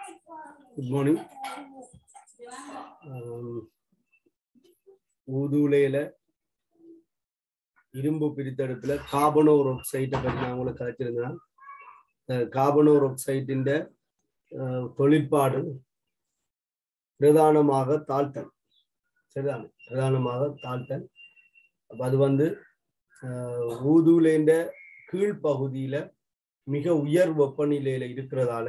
Good morning ஊதுலையில இரும்பு பிரித்தெடுப்புல கார்பனோர் ஆக்சைட்டை பற்றி நான் உங்களுக்கு கதைச்சிருந்தேன் கார்பனோர் ஆக்சைட்டின் தொழிற்பாடு பிரதானமாக தாழ்த்தல் சரிதானே பிரதானமாக தாழ்த்தல் அப்ப அது வந்து ஊதுலேண்ட கீழ்ப்பகுதியில மிக உயர் வெப்பநிலையில இருக்கிறதால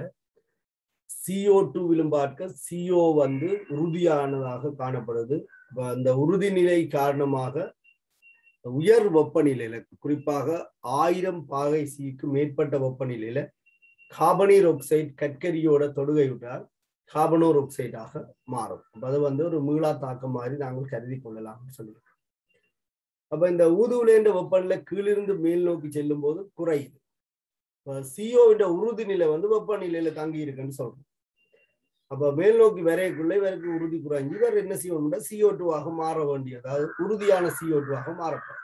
சிஓ டூவிலும் பார்க்க சிஓ வந்து உறுதியானதாக காணப்படுது அந்த உறுதி நிலை காரணமாக உயர் வெப்பநிலையில குறிப்பாக ஆயிரம் பாகை சிக்கு மேற்பட்ட வெப்பநிலையில கார்பனீர் ஆக்சைடு கற்கரியோட தொடுகை விட்டால் கார்பனோர் ஆக்சைடாக மாறும் அது வந்து ஒரு மீளா தாக்கம் மாதிரி நாங்கள் கருதி கொள்ளலாம் சொல்லியிருக்கோம் அப்ப இந்த ஊதுவிலேண்ட வெப்பநிலை கீழிருந்து மேல் நோக்கி செல்லும் போது குறையுது சிஓவிட உறுதி நிலை வந்து வெப்பநிலையில தங்கி இருக்குன்னு சொல்றோம் அப்ப மேல் நோக்கி வரையக்குள்ள இவருக்கு உறுதி குறைஞ்சி இவர் என்ன செய்யணும்னா சிஓ டூவாக மாற வேண்டியது அதாவது உறுதியான சிஓ டூவாக மாறப்படும்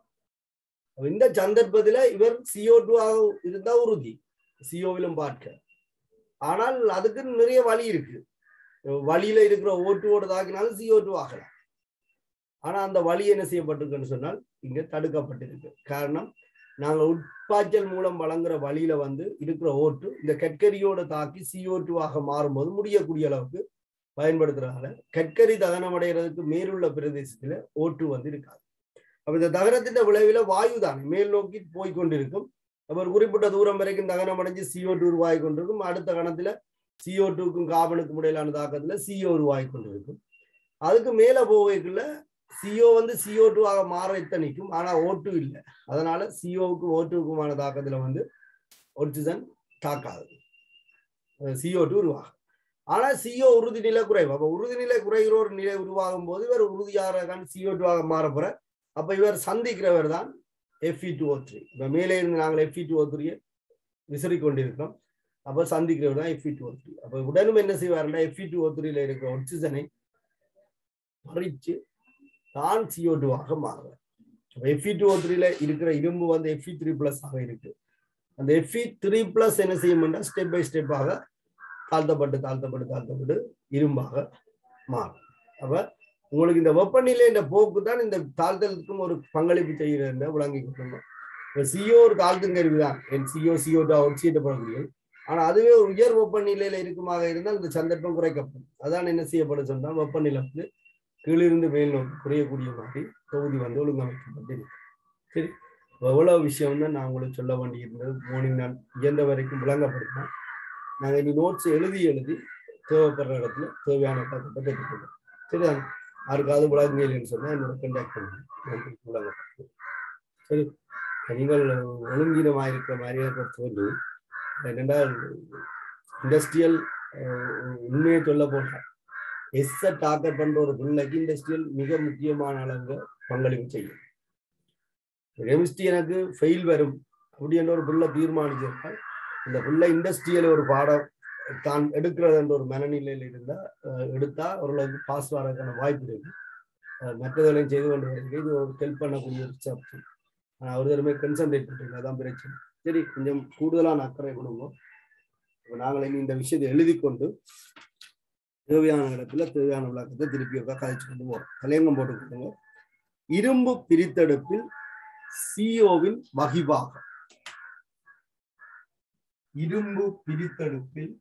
இந்த சந்தர்ப்பத்துல இவர் சிஓ டூவாக இருந்தா உறுதி சிஓவிலும் பார்க்க ஆனால் அதுக்கு நிறைய வழி இருக்கு வழியில இருக்கிற ஓட்டுவோட தாக்கினாலும் சிஓ டூ ஆகலாம் ஆனா அந்த வழி என்ன செய்யப்பட்டிருக்குன்னு சொன்னால் இங்க தடுக்கப்பட்டிருக்கு காரணம் நாங்கள் உட்பாய்ச்சல் மூலம் வழங்குற வழியில வந்து இருக்கிற ஓட்டு இந்த கற்கரியோட தாக்கி சிஓ டூவாக மாறும்போது முடியக்கூடிய அளவுக்கு பயன்படுத்துறதால கற்கரி தகனம் அடைகிறதுக்கு மேலுள்ள பிரதேசத்துல ஓட்டு வந்து இருக்காது அப்ப இந்த தகனத்தின் விளைவில வாயு தான் மேல் நோக்கி போய் கொண்டிருக்கும் ஒரு குறிப்பிட்ட தூரம் வரைக்கும் தகனம் அடைஞ்சு சிஓ டூ உருவாகி கொண்டிருக்கும் அடுத்த கணத்துல சிஓ டூக்கும் கார்பனுக்கும் இடையிலான தாக்கத்துல சிஓ உருவாகி கொண்டிருக்கும் அதுக்கு மேல போவைக்குள்ள சிஓ வந்து சிஓ டூ ஆக மாற இத்தனைக்கும் ஆனா ஓட்டு இல்லை அதனால சிஓவுக்கும் ஓட்டுக்குமான தாக்கத்துல வந்து ஒட்சிஜன் தாக்காது சிஓ டூ உருவாகும் ஆனா சிஓ உறுதி நிலை குறைவு அப்ப உறுதி நிலை குறைகிற ஒரு நிலை உருவாகும் போது இவர் உறுதியாக சிஓ டூ ஆக மாறப்போற அப்ப இவர் சந்திக்கிறவர் தான் எஃப்இ டூ ஓ த்ரீ இப்ப மேலே இருந்து நாங்கள் எஃப்இ டூ ஓ த்ரீயை விசிறி கொண்டிருக்கோம் அப்ப சந்திக்கிறவர் தான் எஃப்இ டூ ஓ த்ரீ அப்ப உடனும் என்ன செய்வாருன்னா எஃப்இ டூ ஓ த்ரீல இருக்கிற ஒட்சிஜனை பறிச்சு தான் சிஓ டூவாக மாறுவேன் எஃப்இ டூ ஓ த்ரீல இருக்கிற இரும்பு வந்து எஃப்இ த்ரீ பிளஸ் ஆக இருக்கு அந்த எஃப்இ த்ரீ பிளஸ் என்ன செய்யும்னா ஸ்டெப் பை ஸ்டெப்பாக தாழ்த்தப்பட்டு தாழ்த்தப்பட்டு தாழ்த்தப்பட்டு இரும்பாக மாறும் அப்ப உங்களுக்கு இந்த வெப்பநிலை இந்த போக்கு தான் இந்த தாழ்த்தலுக்கும் ஒரு பங்களிப்பு செய்கிற விளங்கி கொடுக்கணும் இப்போ சிஓ ஒரு தாழ்த்தும் கருவி தான் என் சிஓ சிஓ டூ ஒட்சியிட்டப்படக்கூடியது ஆனா அதுவே ஒரு உயர் வெப்பநிலையில இருக்குமாக இருந்தால் இந்த சந்தர்ப்பம் குறைக்கப்படும் அதான் என்ன செய்யப்படும் சொன்னால் வெப்பநிலை வந்து கீழிருந்து மேல் நோக்கி குறையக்கூடிய மாதிரி தொகுதி வந்து ஒழுங்கமைக்கப்பட்டிருக்கு சரி எவ்வளவு விஷயம் தான் நான் உங்களுக்கு சொல்ல வேண்டியிருந்தது மார்னிங் நான் இயன்ற வரைக்கும் விளங்கப்படுத்தினேன் நாங்கள் இனி நோட்ஸ் எழுதி எழுதி தேவைப்படுற இடத்துல தேவையான பக்கத்தை பெற்றுக்கொள்வோம் சரிதான் யாருக்காவது விளங்குங்கன்னு சொன்னால் என்னோட கண்டாக்ட் பண்ணுங்க விளங்கப்படுத்து சரி நீங்கள் ஒழுங்கீனமாக இருக்கிற மாதிரி எனக்கு தோன்றி ரெண்டாவது இண்டஸ்ட்ரியல் உண்மையை சொல்ல போட்டேன் எஸ்ஸை டார்கெட் பண்ற ஒரு பிள்ளைக்கு இண்டஸ்ட்ரியல் மிக முக்கியமான அளவு பங்களிப்பு செய்யும் கெமிஸ்ட்ரி எனக்கு ஃபெயில் வரும் அப்படின்ற ஒரு பிள்ளை தீர்மானிச்சிருந்தால் இந்த பிள்ளை இண்டஸ்ட்ரியல் ஒரு பாடம் தான் எடுக்கிறது என்ற ஒரு மனநிலையில் இருந்தா எடுத்தா ஓரளவுக்கு பாஸ் வரதுக்கான வாய்ப்பு இருக்கு மற்றதெல்லாம் செய்து கொண்டு வருகிறது இது ஒரு ஹெல்ப் பண்ணக்கூடிய ஒரு சப்ஜெக்ட் ஆனால் ஒரு தடவை கன்சன்ட்ரேட் பண்ணுறீங்க அதான் பிரச்சனை சரி கொஞ்சம் கூடுதலான அக்கறை கொடுங்க நாங்கள் இனி இந்த விஷயத்தை எழுதி கொண்டு தேவையான இடத்துல தேவையான விளக்கத்தை திருப்பி ஒருக்கா கதைச்சு கொண்டு போறோம் தலையங்கம் போட்டு கொடுங்க இரும்பு பிரித்தெடுப்பில் சிஓவின் வகிபாகம் இரும்பு பிரித்தெடுப்பில்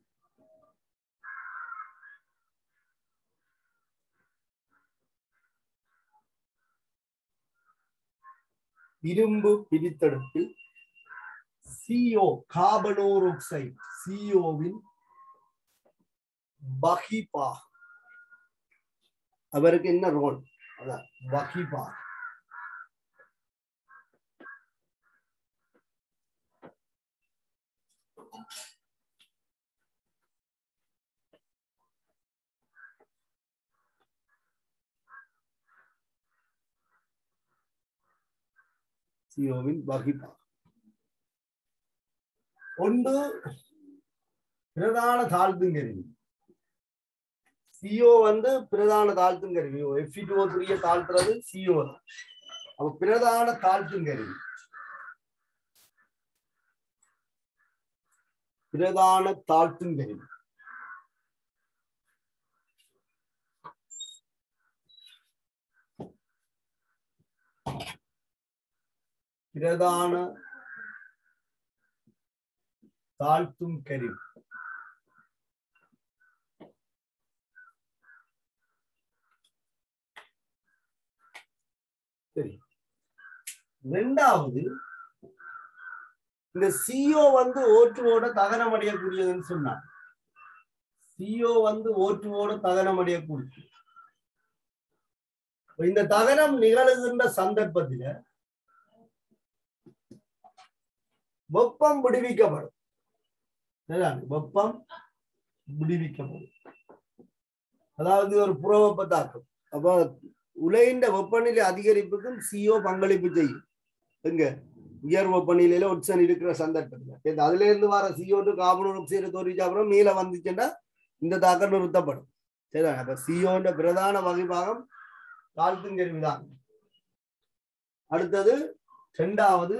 இரும்பு பிரித்தெடுப்பில் சிஓ கார்பனோர் ஆக்சைடு சிஓவின் வகிபா அவருக்கு என்ன ரோல் அதான் வகிபா சிஓவின் வகிபா ஒன்று பிரதான தாழ்த்தும் கருவி சிஓ வந்து பிரதான தாழ்த்தும் கருவி எஃப்இ டூ த்ரீய தாழ்த்துறது சிஓ தான் அப்ப பிரதான தாழ்த்தும் கருவி பிரதான தாழ்த்தும் கருவி பிரதான தாழ்த்தும் கருவி சரி ரெண்டாவது இந்த சிஓ வந்து ஓட்டுவோட தகனம் அடையக்கூடியதுன்னு சொன்னார் சிஓ வந்து ஓட்டுவோட தகனம் அடையக்கூடியது இந்த தகனம் நிகழுகின்ற சந்தர்ப்பத்தில வெப்பம் விடுவிக்கப்படும் சரிதானே? வெப்பம் விடுவிக்கப்படும் அதாவது ஒரு புற வெப்ப தாக்கம் அப்ப உலகின்ற வெப்பநிலை அதிகரிப்புக்கும் சிஓ பங்களிப்பு செய்யும் எங்க உயர் வெப்பநிலையில ஒட்சன் இருக்கிற சந்தர்ப்பத்துல இந்த அதுல இருந்து வர சிஓ கார்பன் ஆக்சைடு தோறிச்ச அப்புறம் மேல வந்துச்சுன்னா இந்த தாக்கம் நிறுத்தப்படும் சரிதான் அப்ப சிஓன்ற பிரதான வகைபாகம் தாழ்த்துங்கருவிதான் அடுத்தது இரண்டாவது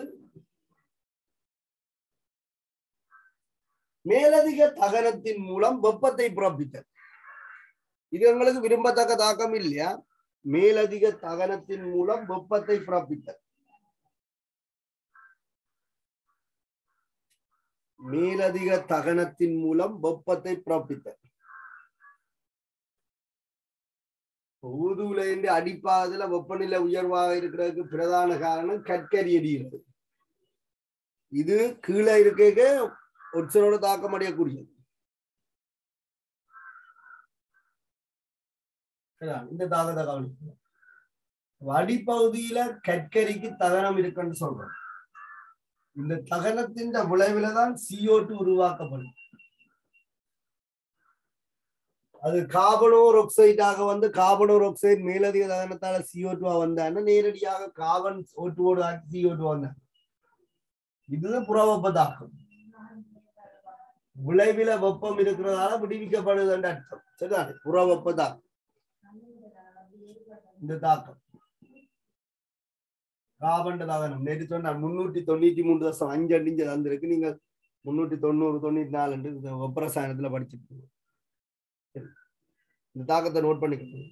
மேலதிக தகனத்தின் மூலம் வெப்பத்தை பிறப்பித்தல் இது எங்களுக்கு விரும்பத்தக்க தாக்கம் இல்லையா மேலதிக தகனத்தின் மூலம் வெப்பத்தை பிறப்பித்தல் மேலதிக தகனத்தின் மூலம் வெப்பத்தை பிறப்பித்தல் ஊதுகுலையின் அடிப்பாகத்துல வெப்பநிலை உயர்வாக இருக்கிறதுக்கு பிரதான காரணம் கற்கரி எரிகிறது இது கீழே இருக்க ஒட்சனோட தாக்கம் அடையக்கூடியது சரியா? இந்த தாக்கத்தை கவனிக்கணும் அடிப்பகுதியில கற்கரிக்கு தகனம் இருக்குன்னு சொல்றோம் இந்த தகனத்தின் விளைவுல தான் CO2 உருவாக்கப்படும் அது கார்பனோர் ஆக்சைடாக வந்து கார்பனோர் ஆக்சைடு மேலதிக தகனத்தால CO2 ஆ வந்தான்னா நேரடியாக கார்பன் ஓட்டுவோடு ஆக்கி CO2 வந்தாங்க இதுதான் புறவெப்ப தாக்கம் விளைவில வெப்பம் இருக்கிறதால விடுவிக்கப்படுதுன்ற அர்த்தம் சரிதானே புறவெப்ப தாக்கம் இந்த தாக்கம் கார்பன் தாகனம் நேற்று சொன்ன முன்னூத்தி தொண்ணூத்தி மூணு தசம் அஞ்சு அடிஞ்சு தந்திருக்கு நீங்க முன்னூத்தி தொண்ணூறு தொண்ணூத்தி நாலு இந்த வெப்பரசாயனத்துல படிச்சிருக்கீங்க சரி. இந்த தாக்கத்தை நோட் பண்ணிக்கணும்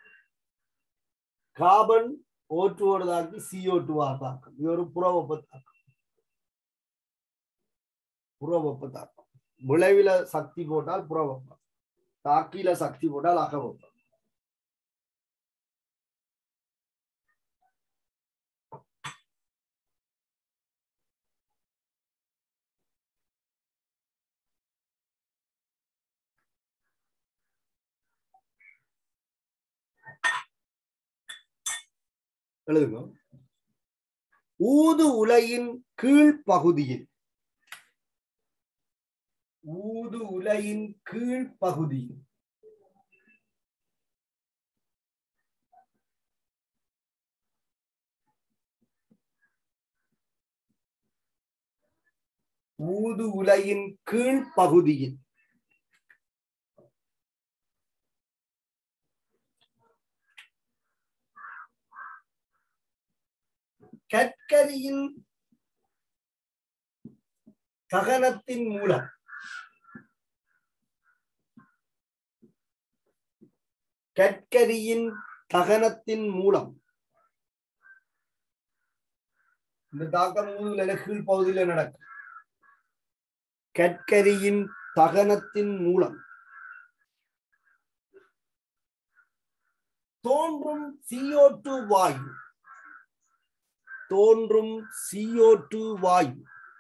கார்பன் ஓட்டுவோடு தாக்கி சிஓ டூவா தாக்கம் இது ஒரு புறவெப்ப தாக்கம் புறவெப்ப தாக்கம் விளைவில சக்தி போட்டால் புறவெப்பம் தாக்கில சக்தி போட்டால் அகவெப்பம் எழுதுங்க ஊது உலையின் கீழ் பகுதியில் ஊது உலையின் கீழ் பகுதியில் ஊது உலையின் கீழ் பகுதியில் கற்கரியின் தகனத்தின் மூலம் கற்கரியின் தகனத்தின் மூலம் இந்த தாக்கம் ஊதுல கீழ் பகுதியில நடக்கும் கற்கரியின் தகனத்தின் மூலம் தோன்றும் CO2 வாயு தோன்றும் CO2 வாயு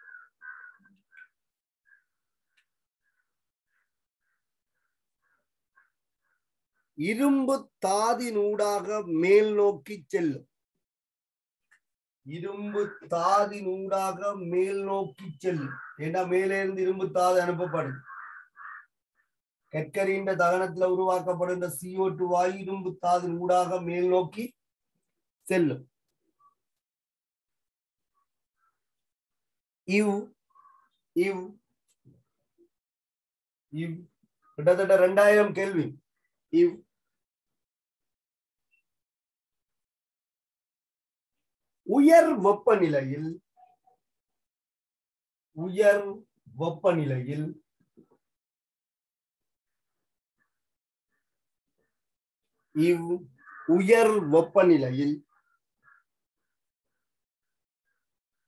இரும்பு தாதினூடாக மேல் நோக்கி செல்லும் இரும்பு தாதினூடாக மேல் நோக்கி செல்லும் ஏன்னா மேலே இருந்து இரும்பு தாது அனுப்பப்படுது கற்கரின்ற தகனத்துல உருவாக்கப்படுகின்ற CO2 வாயு இரும்பு தாதின் ஊடாக மேல் நோக்கி செல்லும் இவ் இவ் இவ் கிட்டத்தட்ட ரெண்டாயிரம் கேள்வி இவ் உயர் வெப்பநிலையில் உயர் வெப்பநிலையில் இவ் உயர் வெப்பநிலையில்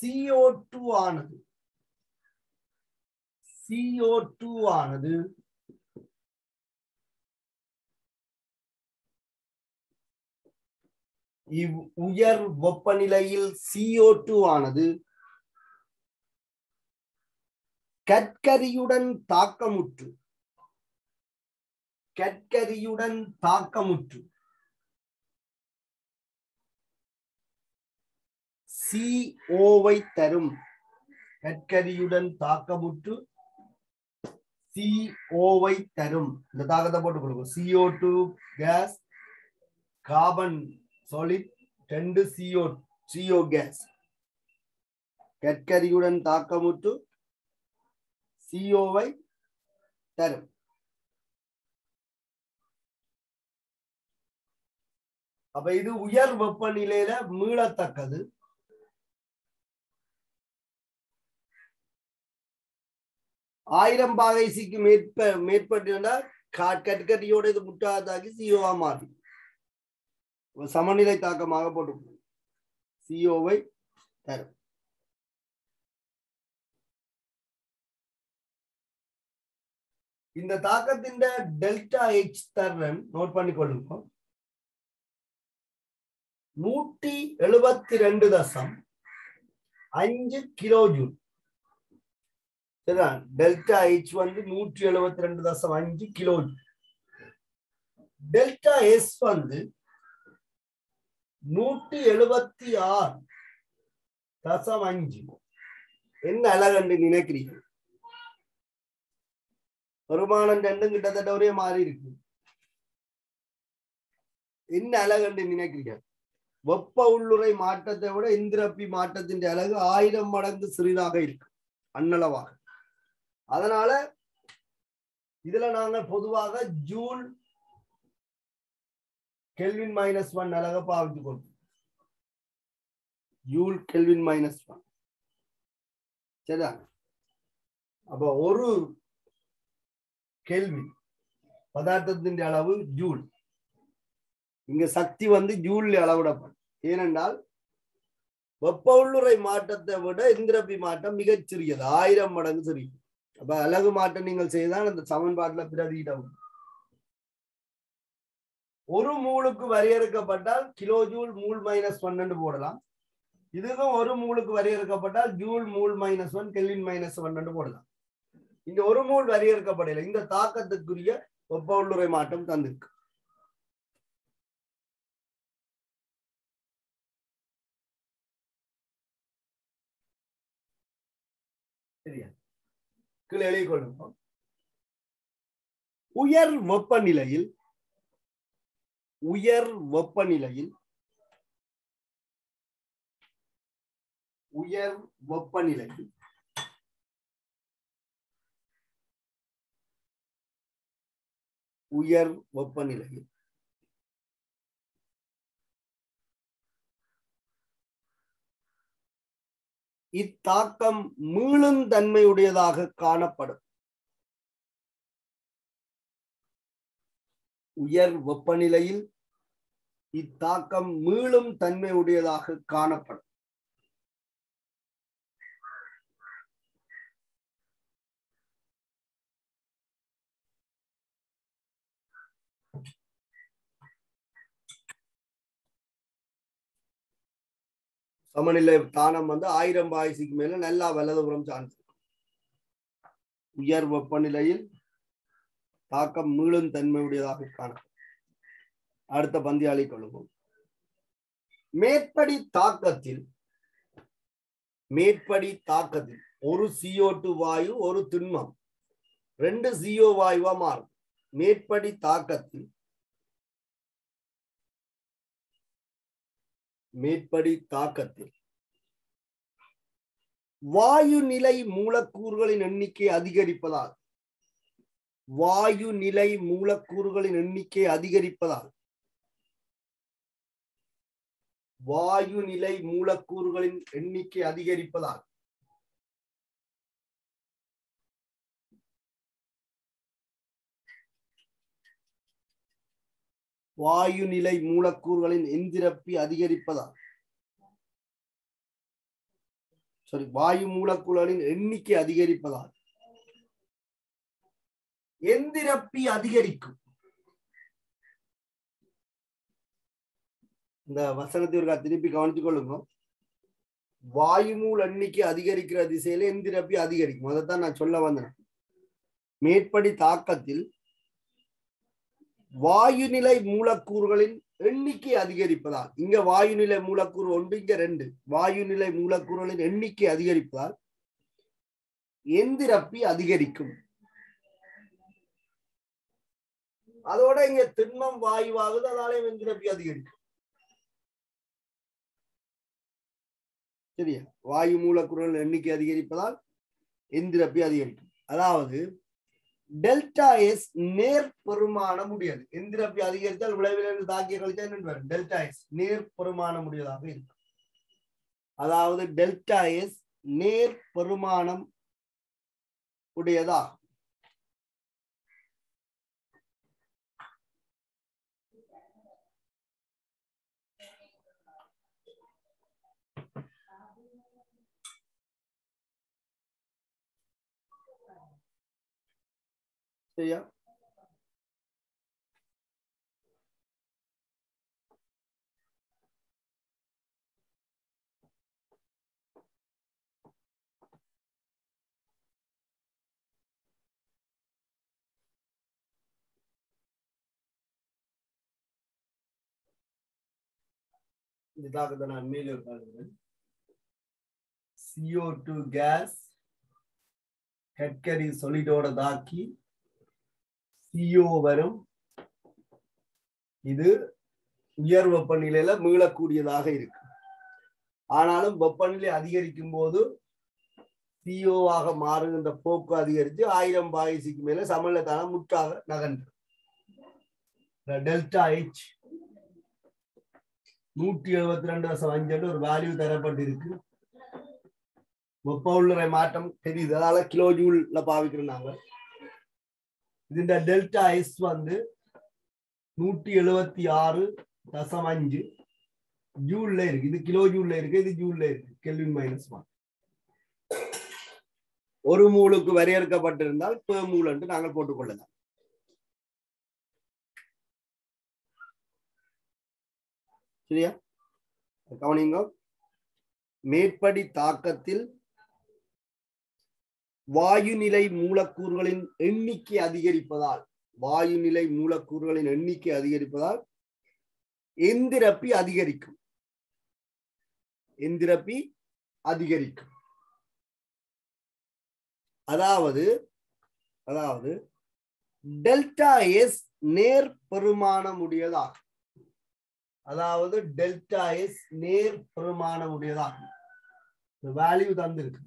சிஓ டூ ஆனது சிஓ டூ ஆனது இவ் உயர் வெப்பநிலையில் சிஓ டூ ஆனது கற்கரியுடன் தாக்கமுற்று கற்கரியுடன் தாக்கமுற்று சிஓவை தரும் கற்கரியுடன் தாக்கமுற்று சிஓவை தரும் இந்த தாக்கத்தை போட்டு கொடுக்கும் CO two gas carbon solid ரெண்டு சிஓ சிஓ கேஸ் கற்கரியுடன் தாக்கமுற்று சிஓவை தரும் அப்ப இது உயர் வெப்பநிலையில மீளத்தக்கது ஆயிரம் பாகைசிக்கு மேற்ப மேற்பட்டிருந்தால் கற்கரியோட இது முட்டாதாகி சிஓவா மாறி சமநிலை தாக்கமாக போட்டு சிஓவை தரும் இந்த தாக்கத்தின் டெல்டா எச் தர்றன் நோட் பண்ணி கொள்ளுங்க நூற்றி எழுபத்தி ரெண்டு தசம் அஞ்சு கிலோ ஜூல் சரிதான் டெல்டா எச் வந்து நூற்றி எழுபத்தி ரெண்டு தசம் அஞ்சு கிலோ டெல்டா எஸ் வந்து நூற்றி எழுபத்தி ஆறு தசம் அஞ்சு என்ன அழகண்டு நினைக்கிறீங்க வருமானம் ரெண்டும் கிட்டத்தட்ட ஒரே மாதிரி இருக்கு என்ன அழகண்டு நினைக்கிறீங்க வெப்ப உள்ளுரை மாற்றத்தை விட இந்திரப்பி மாற்றத்தின் அழகு ஆயிரம் மடங்கு சிறிதாக இருக்கு அன்னளவாக அதனால இதுல நாங்கள் பொதுவாக ஜூல் கெல்வின் மைனஸ் ஒன் அழக பாவித்துக் கொள்வோம் ஜூல் கெல்வின் மைனஸ் ஒன் சரிதான் அப்ப ஒரு கேள்வி பதார்த்தத்தின் அளவு ஜூல் இங்க சக்தி வந்து ஜூல் அளவிடப்படும் ஏனென்றால் வெப்ப உள்ளுரை மாற்றத்தை விட இந்திரப்பி மாற்றம் மிகச் சிறியது ஆயிரம் மடங்கு சிறியது அப்ப அழகு மாற்றம் நீங்கள் செய்தால் அந்த சமன்பாட்டுல பிரதியிடம் ஒரு மூலுக்கு வரையறுக்கப்பட்டால் கிலோ ஜூல் மூல் மைனஸ் ஒன்னு போடலாம் இதுக்கும் ஒரு மூலுக்கு வரையறுக்கப்பட்டால் joule mole minus one kelvin minus ஒன்னு போடலாம் இங்க ஒரு மூல் வரையறுக்கப்படல இந்த தாக்கத்துக்குரிய வெப்ப உள்ளுரை மாற்றம் தந்திருக்கு சரியா கீழே எழுதி கொள்ளுங்க உயர் வெப்பநிலையில் உயர் வெப்பநிலையில் உயர் வெப்பநிலையில் உயர் வெப்பநிலையில் இத்தாக்கம் மீளும் தன்மையுடையதாக காணப்படும் உயர் வெப்பநிலையில் இத்தாக்கம் மீளும் தன்மையுடையதாக காணப்படும் சமநிலை தானம் வந்து ஆயிரம் பாய்சிக்கு மேல நல்லா வலதுபுறம் சார்ந்து உயர் வெப்பநிலையில் தாக்கம் மீளும் தன்மையுடையதாக காணப்படும் அடுத்த பந்தியாளி கொள்வோம் மேற்படி தாக்கத்தில் மேற்படி தாக்கத்தில் ஒரு சிஓ டூ வாயு ஒரு திண்மம் ரெண்டு சிஓ வாயுவா மாறும் மேற்படி தாக்கத்தில் மேற்படி தாக்கத்தில் வாயு நிலை மூலக்கூறுகளின் எண்ணிக்கை அதிகரிப்பதால் வாயு நிலை மூலக்கூறுகளின் எண்ணிக்கை அதிகரிப்பதால் வாயு நிலை மூலக்கூறுகளின் எண்ணிக்கை அதிகரிப்பதால் வாயு நிலை மூலக்கூறுகளின் எந்திரப்பி அதிகரிப்பதால் சாரி வாயு மூலக்கூறுகளின் எண்ணிக்கை அதிகரிப்பதால் எந்திரப்பி அதிகரிக்கும் இந்த வசனத்திற்கு திருப்பி கவனித்துக் கொள்ளுங்க வாயுமூல் எண்ணிக்கை அதிகரிக்கிற திசையில எந்திரப்பி அதிகரிக்கும் அதைத்தான் நான் சொல்ல வந்தேன் மேற்படி தாக்கத்தில் வாயுநிலை மூலக்கூறுகளின் எண்ணிக்கை அதிகரிப்பதால் இங்க வாயுநிலை மூலக்கூறு ஒன்று இங்க ரெண்டு வாயுநிலை மூலக்கூறுகளின் எண்ணிக்கை அதிகரிப்பதால் எந்திரப்பி அதிகரிக்கும் அதோட இங்க திண்மம் வாயுவாகுது அதனால எந்திரப்பி அதிகரிக்கும் சரியா வாயு மூலக்கூறுகளின் எண்ணிக்கை அதிகரிப்பதால் எந்திரப்பி அதிகரிக்கும் அதாவது டெல்டா எஸ் நேர் பெருமானம் முடியாது எந்திரப்பி அதிகரித்தால் விளைவிலிருந்து தாக்கிய கழிச்சா என்ன வரும் டெல்டா எஸ் நேர் பெருமானம் முடியதாக இருக்கும் அதாவது டெல்டா எஸ் நேர் பெருமானம் உடையதா சரியா இந்த தாக்கத்தை நான் மேலே உட்காந்துக்கிறேன் சிஓ டூ கேஸ் கட்கரி சொலிடோட தாக்கி சிஓ வரும் இது உயர் வெப்பநிலையில மீளக்கூடியதாக இருக்கு ஆனாலும் வெப்பநிலை அதிகரிக்கும் போது சிஓவாக மாறுகின்ற போக்கு அதிகரித்து ஆயிரம் பாயிசிக்கு மேல சமநிலைத்தான முற்றாக நகன்று டெல்டா ஹெச் நூற்றி எழுபத்தி ரெண்டு வருஷம் அஞ்சு ஒரு வேல்யூ தரப்பட்டிருக்கு வெப்ப உள்ளுரை மாற்றம் தெரியுது அதனால கிலோ ஜூல்ல பாவிக்கிறோம் நாங்க ഇതിന്റെ ഡെൽറ്റ എസ് വന്ന് നൂറ്റി എഴുപത്തി ആറ് தசம் அஞ்சு ஜூல்ல இருக்கு இது கிலோ ஜூல்ல இருக்கு இது ஜூல்ல இருக்கு கெல்வின் மைனஸ் ஒன் ஒரு மூலுக்கு வரையறுக்கப்பட்டிருந்தால் பெர் மூல் என்று நாங்கள் போட்டுக்கொள்ளலாம் சரியா கவனிங்க மேற்படி தாக்கத்தில் வாயுநிலை மூலக்கூறுகளின் எண்ணிக்கை அதிகரிப்பதால் வாயுநிலை மூலக்கூறுகளின் எண்ணிக்கை அதிகரிப்பதால் எந்திரப்பி அதிகரிக்கும் எந்திரப்பி அதிகரிக்கும் அதாவது அதாவது டெல்டா எஸ் நேர் பெருமானம் உடையதாகும் அதாவது டெல்டா எஸ் நேர் பெருமானம் உடையதாகும் வேல்யூ தந்திருக்கு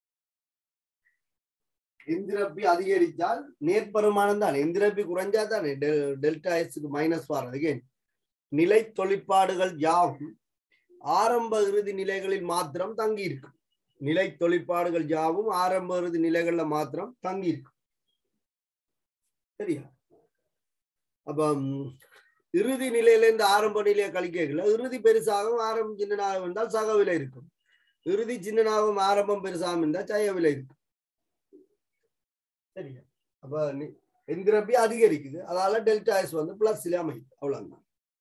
எந்திரப்பி அதிகரித்தால் நேர்பெருமானம் தான் எந்திரப்பி குறைஞ்சா தானே டெல்டா எஸ்க்கு மைனஸ் வர்றது நிலை தொழிற்பாடுகள் யாவும் ஆரம்ப இறுதி நிலைகளில் மாத்திரம் தங்கி இருக்கும் நிலை தொழிற்பாடுகள் யாவும் ஆரம்ப இறுதி நிலைகள்ல மாத்திரம் தங்கி இருக்கும் சரியா அப்ப இறுதி நிலையில இருந்து ஆரம்ப நிலையை கழிக்கல இறுதி பெருசாகவும் ஆரம்பம் சின்னனாகவும் இருந்தால் சகவிலை இருக்கும் இறுதி சின்னனாகவும் ஆரம்பம் பெருசாகவும் இருந்தால் சயவிலை இருக்கும் சரியா அப்ப எந்திரப்பி அதிகரிக்குது அதனால டெல்டா எஸ் வந்து பிளஸ்ல அமையுது அவ்வளவுதான்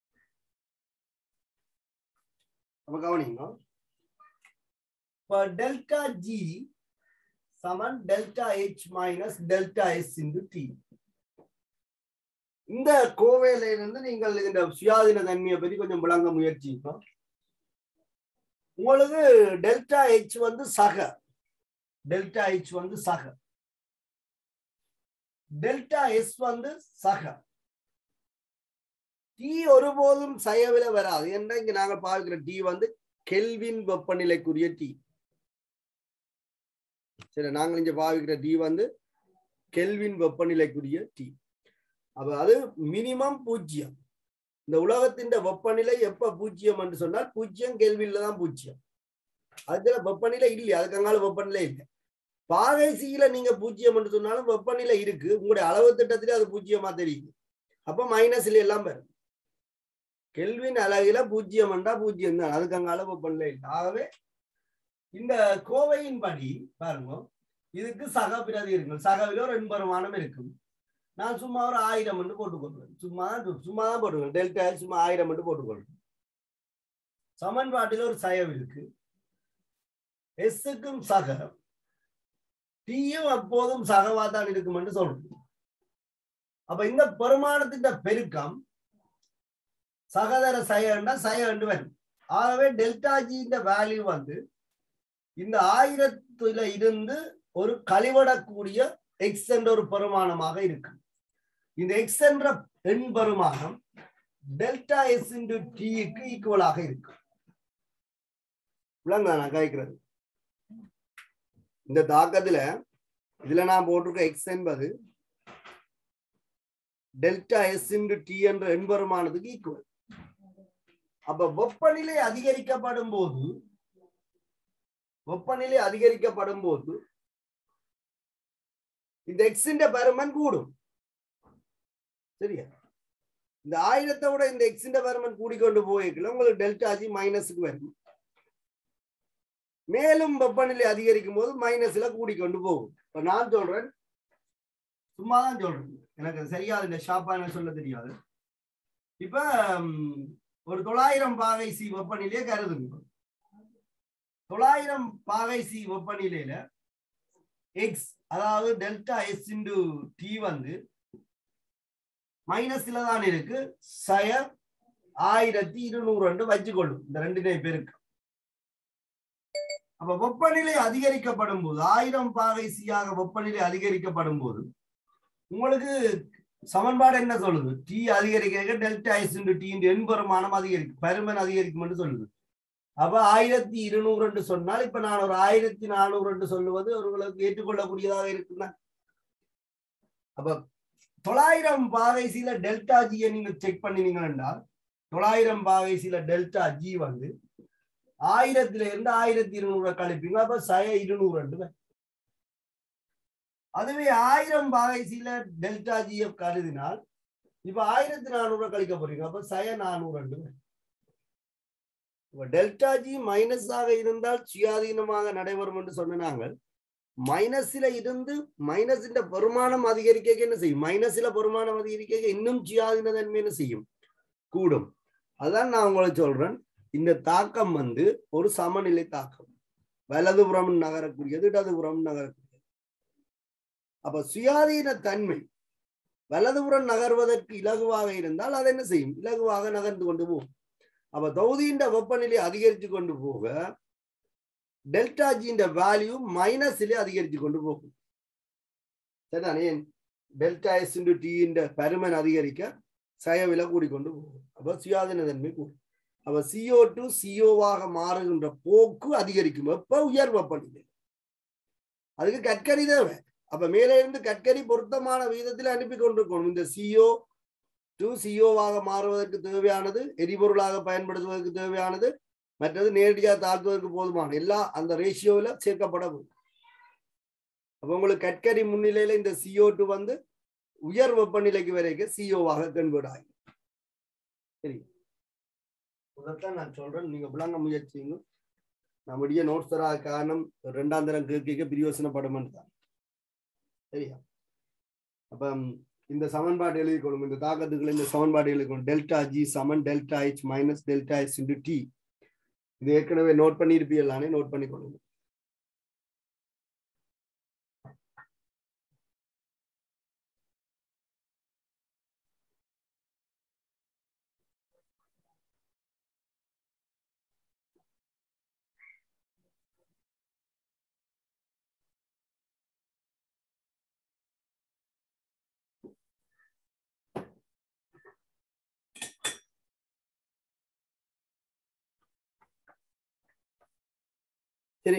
அப்ப கவனிங்க இப்ப டெல்டா ஜி சமன் delta H minus delta S into T இந்த கோவையில இருந்து நீங்கள் இந்த சுயாதீன தன்மையை பத்தி கொஞ்சம் விளங்க முயற்சிப்போம் உங்களுக்கு டெல்டா ஹெச் வந்து சக டெல்டா ஹெச் வந்து சக டெல்டா எஸ் வந்து சக டி ஒருபோதும் சயவில வராது ஏன்னா இங்க நாங்க பார்க்கிற டி வந்து கெல்வின் வெப்பநிலைக்குரிய டி சரி நாங்கள் இங்க பாவிக்கிற டி வந்து கெல்வின் வெப்பநிலைக்குரிய டி அப்ப அது மினிமம் பூஜ்ஜியம் இந்த உலகத்தின் வெப்பநிலை எப்ப பூஜ்ஜியம் என்று சொன்னால் பூஜ்ஜியம் கேள்வியில தான் பூஜ்ஜியம் அதுல வெப்பநிலை இல்லையா அதுக்கு அங்கால வெப்பநிலை இல்லை பாகைசியில நீங்க பூஜ்ஜியம் என்று சொன்னாலும் வெப்பநிலை இருக்கு உங்களுடைய அளவு திட்டத்திலே அது பூஜ்ஜியமா தெரியுது அப்ப மைனஸ்ல எல்லாம் வரும் கெல்வின் அழகில பூஜ்ஜியம் என்றா பூஜ்ஜியம் தான் அதுக்கு அங்கால வெப்பநிலை இல்லை ஆகவே இந்த கோவையின்படி பாருங்க இதுக்கு சக பிரதிகள் சகவில ஒரு எண்பருமானம் இருக்கும் நான் சும்மா ஒரு ஆயிரம் மட்டும் போட்டுக்கொள்வேன் சும்மா சும்மா தான் போட்டுக்கொள்வேன் டெல்டா சும்மா ஆயிரம் மட்டும் போட்டுக்கொள்வேன் சமன்பாட்டில் ஒரு சயம் இருக்கு எஸ்ஸுக்கும் சக டீயும் அப்போதும் சகவா தான் இருக்கும் என்று சொல்றோம் அப்ப இந்த பெருமானத்தின் பெருக்கம் சகதர சயண்டா சய என்று வரும் ஆகவே டெல்டா ஜி இந்த வேல்யூ வந்து இந்த ஆயிரத்துல இருந்து ஒரு கழிவடக்கூடிய எக்ஸ் என்ற ஒரு பெருமானமாக இருக்கு இந்த எக்ஸ் என்ற எண் பெருமானம் டெல்டா எஸ் இன்டு டிக்கு ஈக்குவலாக இருக்கு விளங்க நான் கேட்கிறது இந்த தாக்கத்துல இதுல நான் போட்டிருக்க எக்ஸ் என்பது டெல்டா எஸ் இன்டு டி என்ற எண்பெருமானதுக்கு ஈக்குவல் அப்ப வெப்பநிலை அதிகரிக்கப்படும் போது வெப்பநிலை அதிகரிக்கப்படும் போது இந்த எக்ஸின் பருமன் கூடும் சரியா இந்த ஆயிரத்தை விட இந்த எக்ஸின் பருமன் கூடிக்கொண்டு போயிருக்கல உங்களுக்கு டெல்டா ஜி மைனஸுக்கு வரும் மேலும் வெப்பநிலை அதிகரிக்கும் போது மைனஸ்ல கூடிக்கொண்டு போகும் இப்ப நான் சொல்றேன் சும்மா தான் சொல்றேன் எனக்கு சரியா இந்த ஷாப்பான சொல்ல தெரியாது இப்ப ஒரு தொள்ளாயிரம் பாகை சி வெப்பநிலையை கருதுங்க தொள்ளாயிரம் பாகை சி வெப்பநிலையில எக்ஸ் அதாவது டெல்டா எஸ் இன்டு டி வந்து மைனஸ்ல தான் இருக்கு சய ஆயிரத்தி இருநூறு ரெண்டு வச்சுக்கொள்ளும் இந்த ரெண்டு பேருக்கு அப்ப வெப்பநிலை அதிகரிக்கப்படும் போது ஆயிரம் பாகை சியாக வெப்பநிலை அதிகரிக்கப்படும் போது உங்களுக்கு சமன்பாடு என்ன சொல்லுது டி அதிகரிக்க டெல்டா எஸ் இன்டு டி எண் பெருமானம் அதிகரிக்கும் பருமன் அதிகரிக்கும் சொல்லுது அப்ப ஆயிரத்தி இருநூறு என்று சொன்னால் இப்ப நான் ஒரு ஆயிரத்தி நானூறு என்று சொல்லுவது அவர்களுக்கு ஏற்றுக்கொள்ளக்கூடியதாக இருக்குன்னா அப்ப தொள்ளாயிரம் பாகைசில டெல்டா ஜியை நீங்க செக் பண்ணினீங்க என்றால் தொள்ளாயிரம் பாகைசில டெல்டா ஜி வந்து ஆயிரத்துல இருந்து ஆயிரத்தி இருநூறு கழிப்பீங்க அப்ப சய இருநூறு ரெண்டு அதுவே ஆயிரம் பாகைசில டெல்டா ஜியை கருதினால் இப்ப ஆயிரத்தி நானூறு கழிக்க போறீங்க அப்ப சய நானூறு ரெண்டு டெல்டா ஜி மைனஸாக இருந்தால் சுயாதீனமாக நடைபெறும் என்று சொன்னாங்க மைனஸ்ல இருந்து மைனஸின் பெருமானம் அதிகரிக்க என்ன செய்யும் மைனஸ்ல பெருமானம் அதிகரிக்க இன்னும் சுயாதீன தன்மை என்ன செய்யும் கூடும் அதான் நான் உங்களுக்கு சொல்றேன் இந்த தாக்கம் வந்து ஒரு சமநிலை தாக்கம் வலதுபுறம் நகரக்கூடியது இடதுபுறம் நகரக்கூடியது அப்ப சுயாதீன தன்மை வலதுபுறம் நகர்வதற்கு இலகுவாக இருந்தால் அது என்ன செய்யும் இலகுவாக நகர்ந்து கொண்டு போகும் அப்ப தொகுதியின் வெப்பநிலை அதிகரித்து கொண்டு போக டெல்டா ஜியின் வேல்யூ மைனஸிலே அதிகரித்து கொண்டு போகும் சரிதானே டெல்டா எஸ் இன்டு டியின் பருமன் அதிகரிக்க சயவில கூடிக்கொண்டு போகும் அப்ப சுயாதீன தன்மை கூடும் அப்ப சிஓ டு சிஓவாக மாறுகின்ற போக்கு அதிகரிக்கும் வெப்ப உயர் வெப்பநிலை அதுக்கு கற்கரி தேவை அப்ப மேலே இருந்து கற்கரி பொருத்தமான விகிதத்தில் அனுப்பி கொண்டிருக்கணும் இந்த சிஓ டு சிஓவாக மாறுவதற்கு தேவையானது எரிபொருளாக பயன்படுத்துவதற்கு தேவையானது மற்றது நேரடியாக தாழ்த்துவதற்கு போதுமான எல்லா அந்த ரேஷியோவில் சேர்க்கப்பட அப்ப உங்களுக்கு கற்கரி முன்னிலையில இந்த சிஓ டு வந்து உயர் வெப்பநிலைக்கு வரைக்கும் சிஓவாக கன்வெர்ட் ஆகும் சரி அதைத்தான் நான் சொல்றேன் நீங்க விளங்க முயற்சிங்க நம்முடைய நோட்ஸ் தரா காரணம் ரெண்டாம் தரம் கேட்க பிரியோசனப்படும் தான் சரியா அப்ப இந்த சமன்பாடு எழுதிக்கொள்ளும் இந்த தாக்கத்துக்களை இந்த சமன்பாடு எழுதிக்கொள்ளும் டெல்டா ஜி சமன் delta H minus delta H into T இது ஏற்கனவே நோட் பண்ணியிருப்பீங்களானே நோட் பண்ணிக்கொள்ளுங்க சரி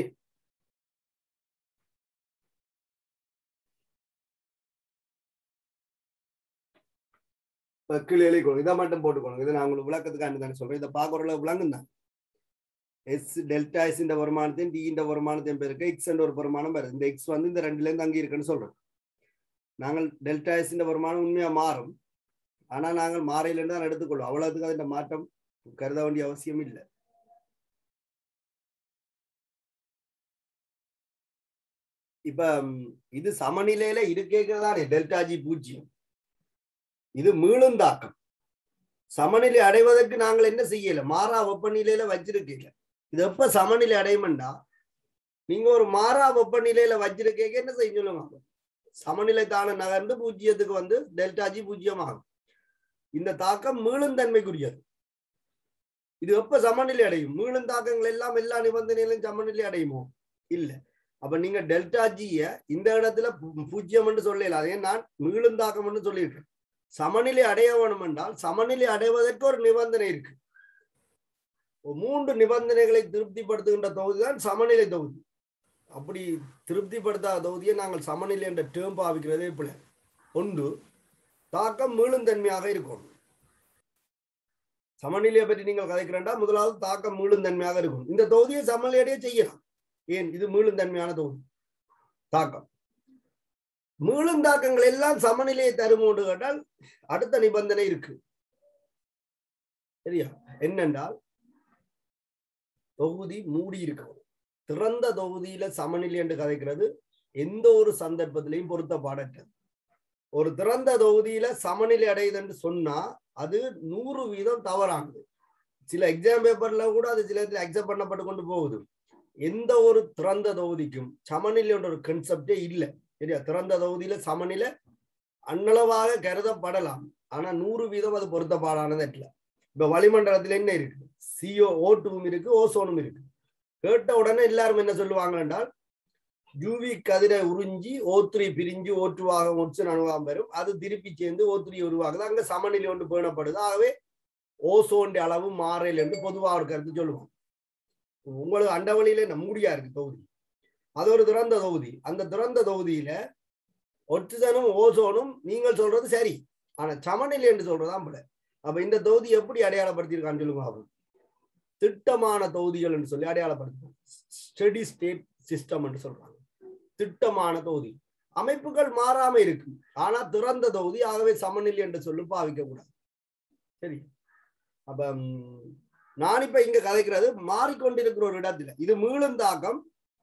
கீழே எழுதிக்கணும் இதை மட்டும் போட்டுக்கணும் இதை நான் உங்களுக்கு விளக்கத்துக்காண்டி தானே சொல்றேன் இதை பார்க்குறல விளங்கும் தான் எஸ் டெல்டா எஸ் இந்த வருமானத்தையும் டி இந்த வருமானத்தையும் பெருக்க எக்ஸ் என்ற ஒரு வருமானம் வருது இந்த எக்ஸ் வந்து இந்த ரெண்டுல இருந்து அங்கே இருக்குன்னு சொல்றோம் நாங்கள் டெல்டா எஸ் இந்த வருமானம் உண்மையா மாறும் ஆனா நாங்கள் மாறையிலிருந்து தான் எடுத்துக்கொள்வோம் அவ்வளவுக்கு அதில் மாற்றம் கருத வேண்டிய அவசியம் இல்லை இப்ப ம், இது சமநிலையில இருக்கேதானே டெல்டா ஜி பூஜ்ஜியம் இது மீளும் தாக்கம் சமநிலை அடைவதற்கு நாங்கள் என்ன செய்யல மாறா வெப்பநிலையில வச்சிருக்கீங்க இது எப்ப சமநிலை அடையுமெண்டா நீங்க ஒரு மாறா வெப்பநிலையில வச்சிருக்கீங்க என்ன செய்ய சொல்லுங்க சமநிலை தானே நகர்ந்து பூஜ்ஜியத்துக்கு வந்து டெல்டா ஜி பூஜ்ஜியம் ஆகும் இந்த தாக்கம் மீளும் தன்மைக்குரியது இது எப்ப சமநிலை அடையும் மீளும் தாக்கங்கள் எல்லாம் எல்லா நிபந்தனையிலும் சமநிலை அடையுமோ இல்ல அப்ப நீங்க டெல்டா ஜிய இந்த இடத்துல பூ- பூஜ்ஜியம் என்று சொல்லல அதே நான் மீளும் தாக்கம் என்று சொல்லியிருக்கேன் சமநிலை அடைய வேணும் என்றால் சமநிலை அடைவதற்கு ஒரு நிபந்தனை இருக்கு ஒரு மூன்று நிபந்தனைகளை திருப்திப்படுத்துகின்ற தொகுதி தான் சமநிலை தொகுதி அப்படி திருப்திப்படுத்தாத தொகுதியை நாங்கள் சமநிலை என்ற டேர்ம் பாவிக்கிறதே பிள்ளை ஒன்று தாக்கம் மீளும் தன்மையாக இருக்கும் சமநிலையை பற்றி நீங்கள் கதைக்கிறேன்டா முதலாவது தாக்கம் மீளும் தன்மையாக இருக்கும் இந்த தொகுதியை சமநிலையடைய செய்யலாம் ஏன் இது மீளும் தன்மையான தொகுதி தாக்கம் மீளும் தாக்கங்கள் எல்லாம் சமநிலையை தரும் என்று கேட்டால் அடுத்த நிபந்தனை இருக்கு சரியா என்னென்றால் தொகுதி மூடி இருக்கணும் திறந்த தொகுதியில சமநிலை என்று கதைக்கிறது எந்த ஒரு சந்தர்ப்பத்திலையும் பொருத்தப்பாடற்றது ஒரு திறந்த தொகுதியில சமநிலை அடையுது என்று சொன்னா அது நூறு வீதம் தவறானது சில எக்ஸாம் பேப்பர்ல கூட அது சில இடத்துல அக்செப்ட் பண்ணப்பட்டு கொண்டு போகுது எந்த ஒரு திறந்த தொகுதிக்கும் சமநிலை என்ற ஒரு கன்செப்டே இல்லை சரியா திறந்த தொகுதியில சமநிலை அன்னளவாக கருதப்படலாம் ஆனா நூறு வீதம் அது பொருத்தப்பாடானது இல்லை இப்ப வளிமண்டலத்துல என்ன இருக்கு சிஓ ஓட்டுவும் இருக்கு ஓசோனும் இருக்கு கேட்ட உடனே எல்லாரும் என்ன சொல்லுவாங்க என்றால் யூவி கதிரை உறிஞ்சி ஓத்ரி பிரிஞ்சு ஓற்றுவாக ஒட்சன் அணுவாம் வரும் அது திருப்பி சேர்ந்து ஓத்ரி உருவாகுது அங்க சமநிலை ஒன்று பேணப்படுது ஆகவே ஓசோன் அளவு மாறல் என்று பொதுவாக ஒரு கருத்து சொல்லுவோம் உங்களுக்கு அண்டவழியில என்ன மூடியா இருக்கு தொகுதி அது ஒரு திறந்த தொகுதி அந்த திறந்த தொகுதியில ஒட்சிஜனும் ஓசோனும் நீங்கள் சொல்றது சரி ஆனா சமநிலை என்று சொல்றதுதான் பிள்ளை அப்ப இந்த தொகுதி எப்படி அடையாளப்படுத்தியிருக்கான்னு சொல்லுங்க அவன் திட்டமான தொகுதிகள் என்று சொல்லி அடையாளப்படுத்துவோம் ஸ்டெடி ஸ்டேட் சிஸ்டம் என்று சொல்றாங்க திட்டமான தொகுதி அமைப்புகள் மாறாம இருக்கு ஆனா திறந்த தொகுதி ஆகவே சமநிலை என்று சொல்லி பாவிக்க கூடாது சரி அப்ப ம், நான் இப்ப இங்க கதைக்கிறது மாறிக்கொண்டிருக்கிற ஒரு இடத்துல இது மீளும் தாக்கம்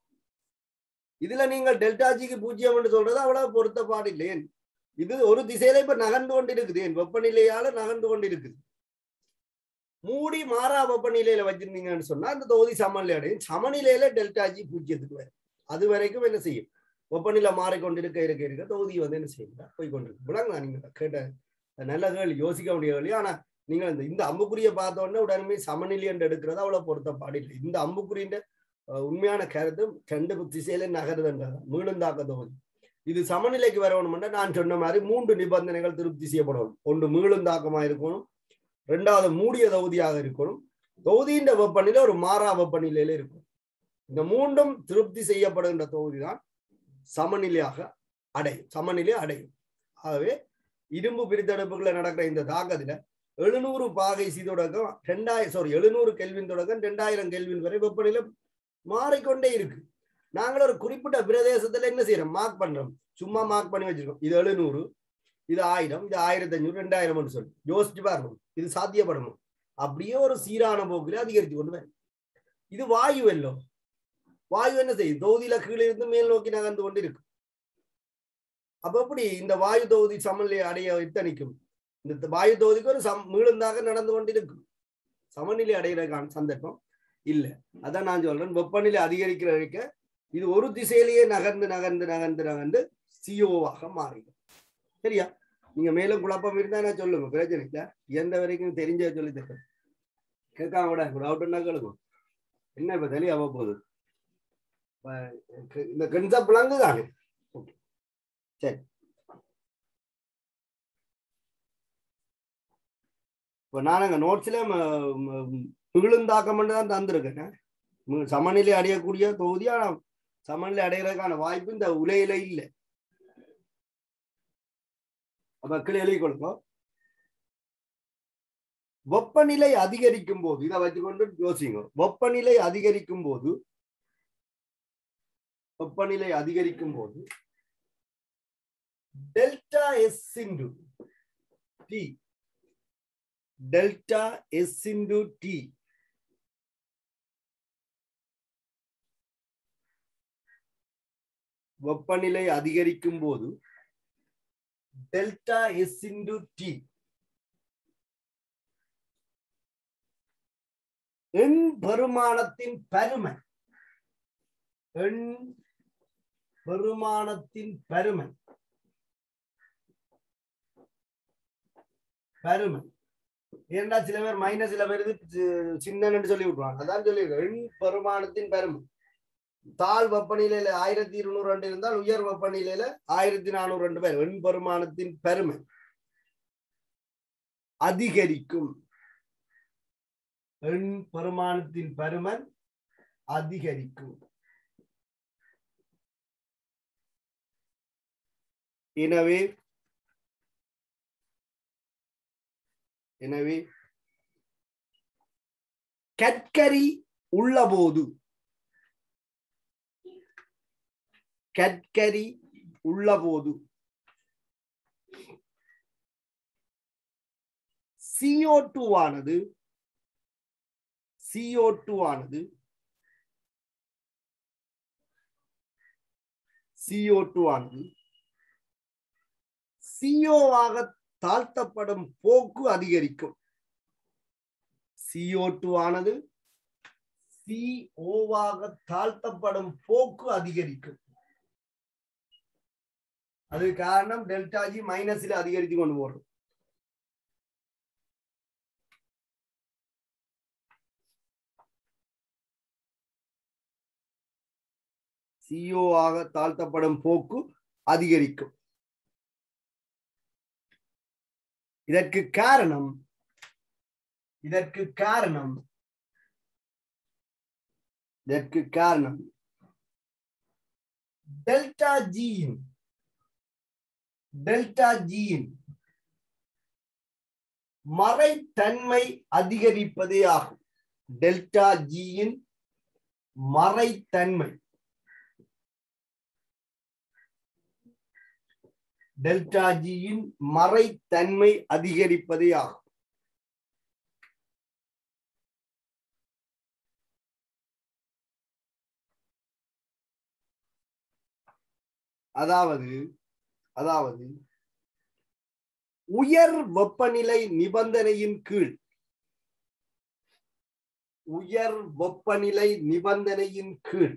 இதுல நீங்கள் டெல்டா ஜிக்கு பூஜ்ஜியம் என்று சொல்றது அவ்வளவு பொருத்தப்பாடு இல்லை ஏன் இது ஒரு திசையில இப்ப நகர்ந்து கொண்டிருக்குது ஏன் வெப்பநிலையால நகர்ந்து கொண்டிருக்குது மூடி மாறா வெப்பநிலையில வச்சிருந்தீங்கன்னு சொன்னா அந்த தொகுதி சமநிலை அடையும் சமநிலையில டெல்டா ஜி பூஜ்ஜியத்துக்கு வரும் அது வரைக்கும் என்ன செய்யும் வெப்பநிலை மாறிக்கொண்டிருக்க இருக்க இருக்க தொகுதி வந்து என்ன செய்யும் போய் கொண்டிருக்கு விளங்க நீங்க கேட்ட நல்ல கேள்வி யோசிக்க முடிய கேள்வி ஆனா நீங்க இந்த இந்த அம்புக்குறியை பார்த்த உடனே உடனே சமநிலை என்று எடுக்கிறது அவ்வளவு பொருத்தப்பாடு இல்லை இந்த அம்புக்குறியின் அஹ், உண்மையான கருத்து ரெண்டு திசையில நகருதுன்றது மீண்டும் தாக்க தொகுதி இது சமநிலைக்கு வரணும்னா நான் சொன்ன மாதிரி மூன்று நிபந்தனைகள் திருப்தி செய்யப்படணும் ஒன்று மீளும் தாக்கமா இருக்கணும் ரெண்டாவது மூடிய தொகுதியாக இருக்கணும் தொகுதியின் வெப்பநிலை ஒரு மாறா வெப்பநிலையில இருக்கும் இந்த மூன்றும் திருப்தி செய்யப்படுகின்ற தொகுதி தான் சமநிலையாக அடையும் சமநிலை அடையும் ஆகவே இரும்பு பிரித்தெடுப்புகளை நடக்கிற இந்த தாக்கத்துல எழுநூறு பாகை சி தொடக்கம் ரெண்டாயிரம் சாரி எழுநூறு கெல்வின் தொடக்கம் ரெண்டாயிரம் கெல்வின் வரை வெப்பநிலை மாறிக்கொண்டே இருக்கு நாங்கள் ஒரு குறிப்பிட்ட பிரதேசத்துல என்ன செய்யறோம் மார்க் பண்றோம் சும்மா மார்க் பண்ணி வச்சிருக்கோம் இது எழுநூறு இது ஆயிரம் இது ஆயிரத்தி அஞ்சூறு ரெண்டாயிரம்னு சொல்லி யோசிச்சு பாருங்க இது சாத்தியப்படணும் அப்படியே ஒரு சீரான போக்கில் அதிகரித்து கொண்டு வரும் இது வாயு எல்லோ வாயு என்ன செய்யும் தொகுதியில கீழே இருந்து மேல் நோக்கி நகர்ந்து கொண்டு இருக்கு அப்ப எப்படி இந்த வாயு தொகுதி சமநிலை அடைய இத்தனைக்கும் இந்த வாயு தொகுதிக்கு ஒரு சம் மீளுந்தாக நடந்து கொண்டிருக்கும் சமநிலை அடைகிறதுக்கான சந்தர்ப்பம் இல்ல அதான் நான் சொல்றேன் வெப்பநிலை அதிகரிக்கிற வரைக்க இது ஒரு திசையிலேயே நகர்ந்து நகர்ந்து நகர்ந்து நகர்ந்து சிஓவாக மாறிடும் சரியா நீங்க மேலும் குழப்பம் இருந்தா நான் சொல்லுங்க பிரச்சனை இல்ல எந்த வரைக்கும் தெரிஞ்ச சொல்லி தரேன் கேட்காம விட டவுட்னா கேளுங்க என்ன இப்ப தெளிவாக போகுது இப்ப இந்த கன்செப்ட் விளங்கு தானே ஓகே சரி இப்போ நான் அங்கே நோட்ஸில் மிகுழுந்தாக்கம் மட்டும் தான் தந்திருக்கேன் மி- சமநிலை அடையக்கூடிய தொகுதி ஆனால் சமநிலை அடைகிறதுக்கான வாய்ப்பு இந்த உலையில இல்லை அப்ப கீழே எழுதி கொடுங்க வெப்பநிலை அதிகரிக்கும் போது இதை வச்சுக்கொண்டு யோசிங்க வெப்பநிலை அதிகரிக்கும் போது வெப்பநிலை அதிகரிக்கும் போது delta S into T delta S into T வெப்பநிலை அதிகரிக்கும் போது டெல்டா எஸ் இன்டு டி எண் பெருமானத்தின் பருமன் எண் பெருமானத்தின் பருமன் பருமன் ஏன்னா சில பேர் மைனஸ் சில பேர் இது சி- சின்னன்னு சொல்லி விட்டுருவாங்க அதான் சொல்லி எண் பெருமானத்தின் பருமன் தாழ் வெப்பநிலையில ஆயிரத்தி இருநூறு ரெண்டு இருந்தால் உயர் வெப்பநிலையில ஆயிரத்தி நானூறு ரெண்டு பேர் எண் பெருமானத்தின் பெருமை அதிகரிக்கும் எண் பெருமானத்தின் பருமன் அதிகரிக்கும் எனவே எனவே கற்கரி உள்ளபோது கற்கரி உள்ளபோது CO2 டூ ஆனது CO2 டூ ஆனது CO2 டூ ஆனது CO ஆக தாழ்த்தப்படும் போக்கு அதிகரிக்கும் CO2 டூ ஆனது சிஓவாக தாழ்த்தப்படும் போக்கு அதிகரிக்கும் அது காரணம் டெல்டா ஜி மைனஸ்ல அதிகரித்து கொண்டு போறோம் சிஓ ஆக தாழ்த்தப்படும் போக்கு அதிகரிக்கும் இதற்கு காரணம் இதற்கு காரணம் இதற்கு காரணம் டெல்டா ஜியின் டெல்டா ஜியின் மறைத்தன்மை அதிகரிப்பதே ஆகும் டெல்டா ஜியின் மறைத்தன்மை டெல்டா ஜியின் மறைத்தன்மை அதிகரிப்பதே ஆகும் அதாவது அதாவது உயர் வெப்பநிலை நிபந்தனையின் கீழ் உயர் வெப்பநிலை நிபந்தனையின் கீழ்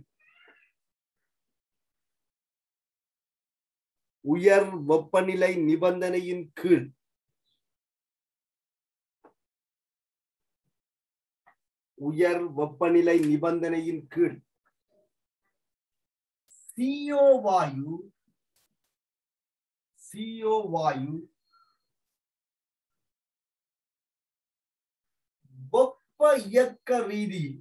உயர் வெப்பநிலை நிபந்தனையின் கீழ் உயர் வெப்பநிலை நிபந்தனையின் கீழ் CO வாயு CO வாயு வெப்ப இயக்க ரீதியில்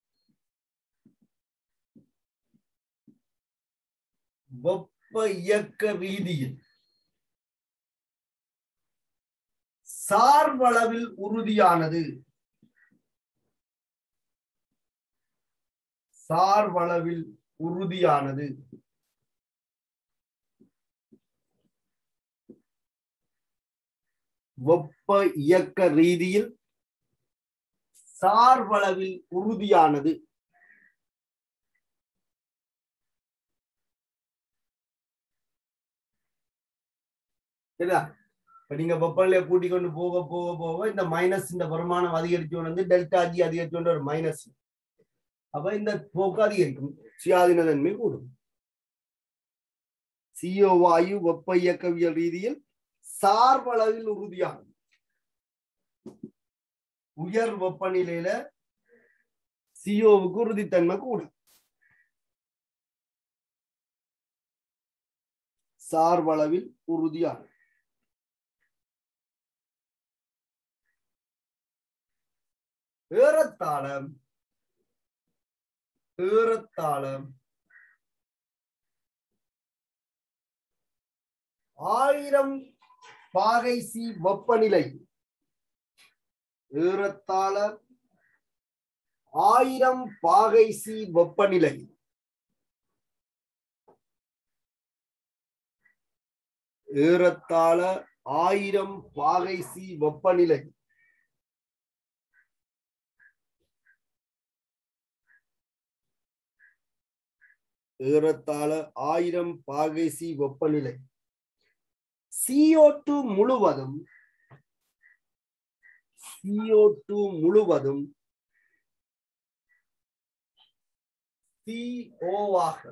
வெப்ப இயக்க ரீதியில் சார்பளவில் உறுதியானது சார்பளவில் உறுதியானது வெப்ப இயக்க ரீதியில் சார்பளவில் உறுதியானது சரிதா இப்ப நீங்க வெப்பநிலையை கூட்டிக் கொண்டு போக போக போக இந்த மைனஸ் இந்த வருமானம் அதிகரிச்சு கொண்டு வந்து டெல்டா ஜி அதிகரிச்சு கொண்டு ஒரு மைனஸ் அப்ப இந்த போக்கு அதிகரிக்கும் சுயாதீன தன்மை கூடும் சிஓ வாயு வெப்ப இயக்கவியல் ரீதியில் சார்பளவில் உறுதியானது உயர் வெப்பநிலையில சிஓவுக்கு உறுதித்தன்மை கூடும் சார்பளவில் உறுதியானது ஏறத்தாழ ஏறத்தாழ ஆயிரம் பாகை சி வெப்பநிலை ஏறத்தாழ ஆயிரம் பாகை சி வெப்பநிலை ஏறத்தாழ ஆயிரம் பாகை சி வெப்பநிலை ஏறத்தாழ ஆயிரம் பாகைசி வெப்பநிலை CO2 முழுவதும் CO2 முழுவதும் CO ஆக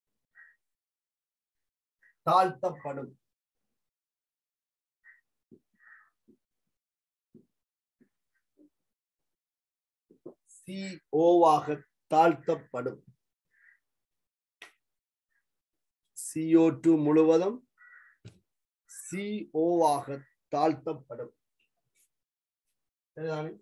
தாழ்த்தப்படும் CO ஆக தாழ்த்தப்படும் CO2 முழுவதும் CO ஆக தாழ்த்தப்படும் சரிதானே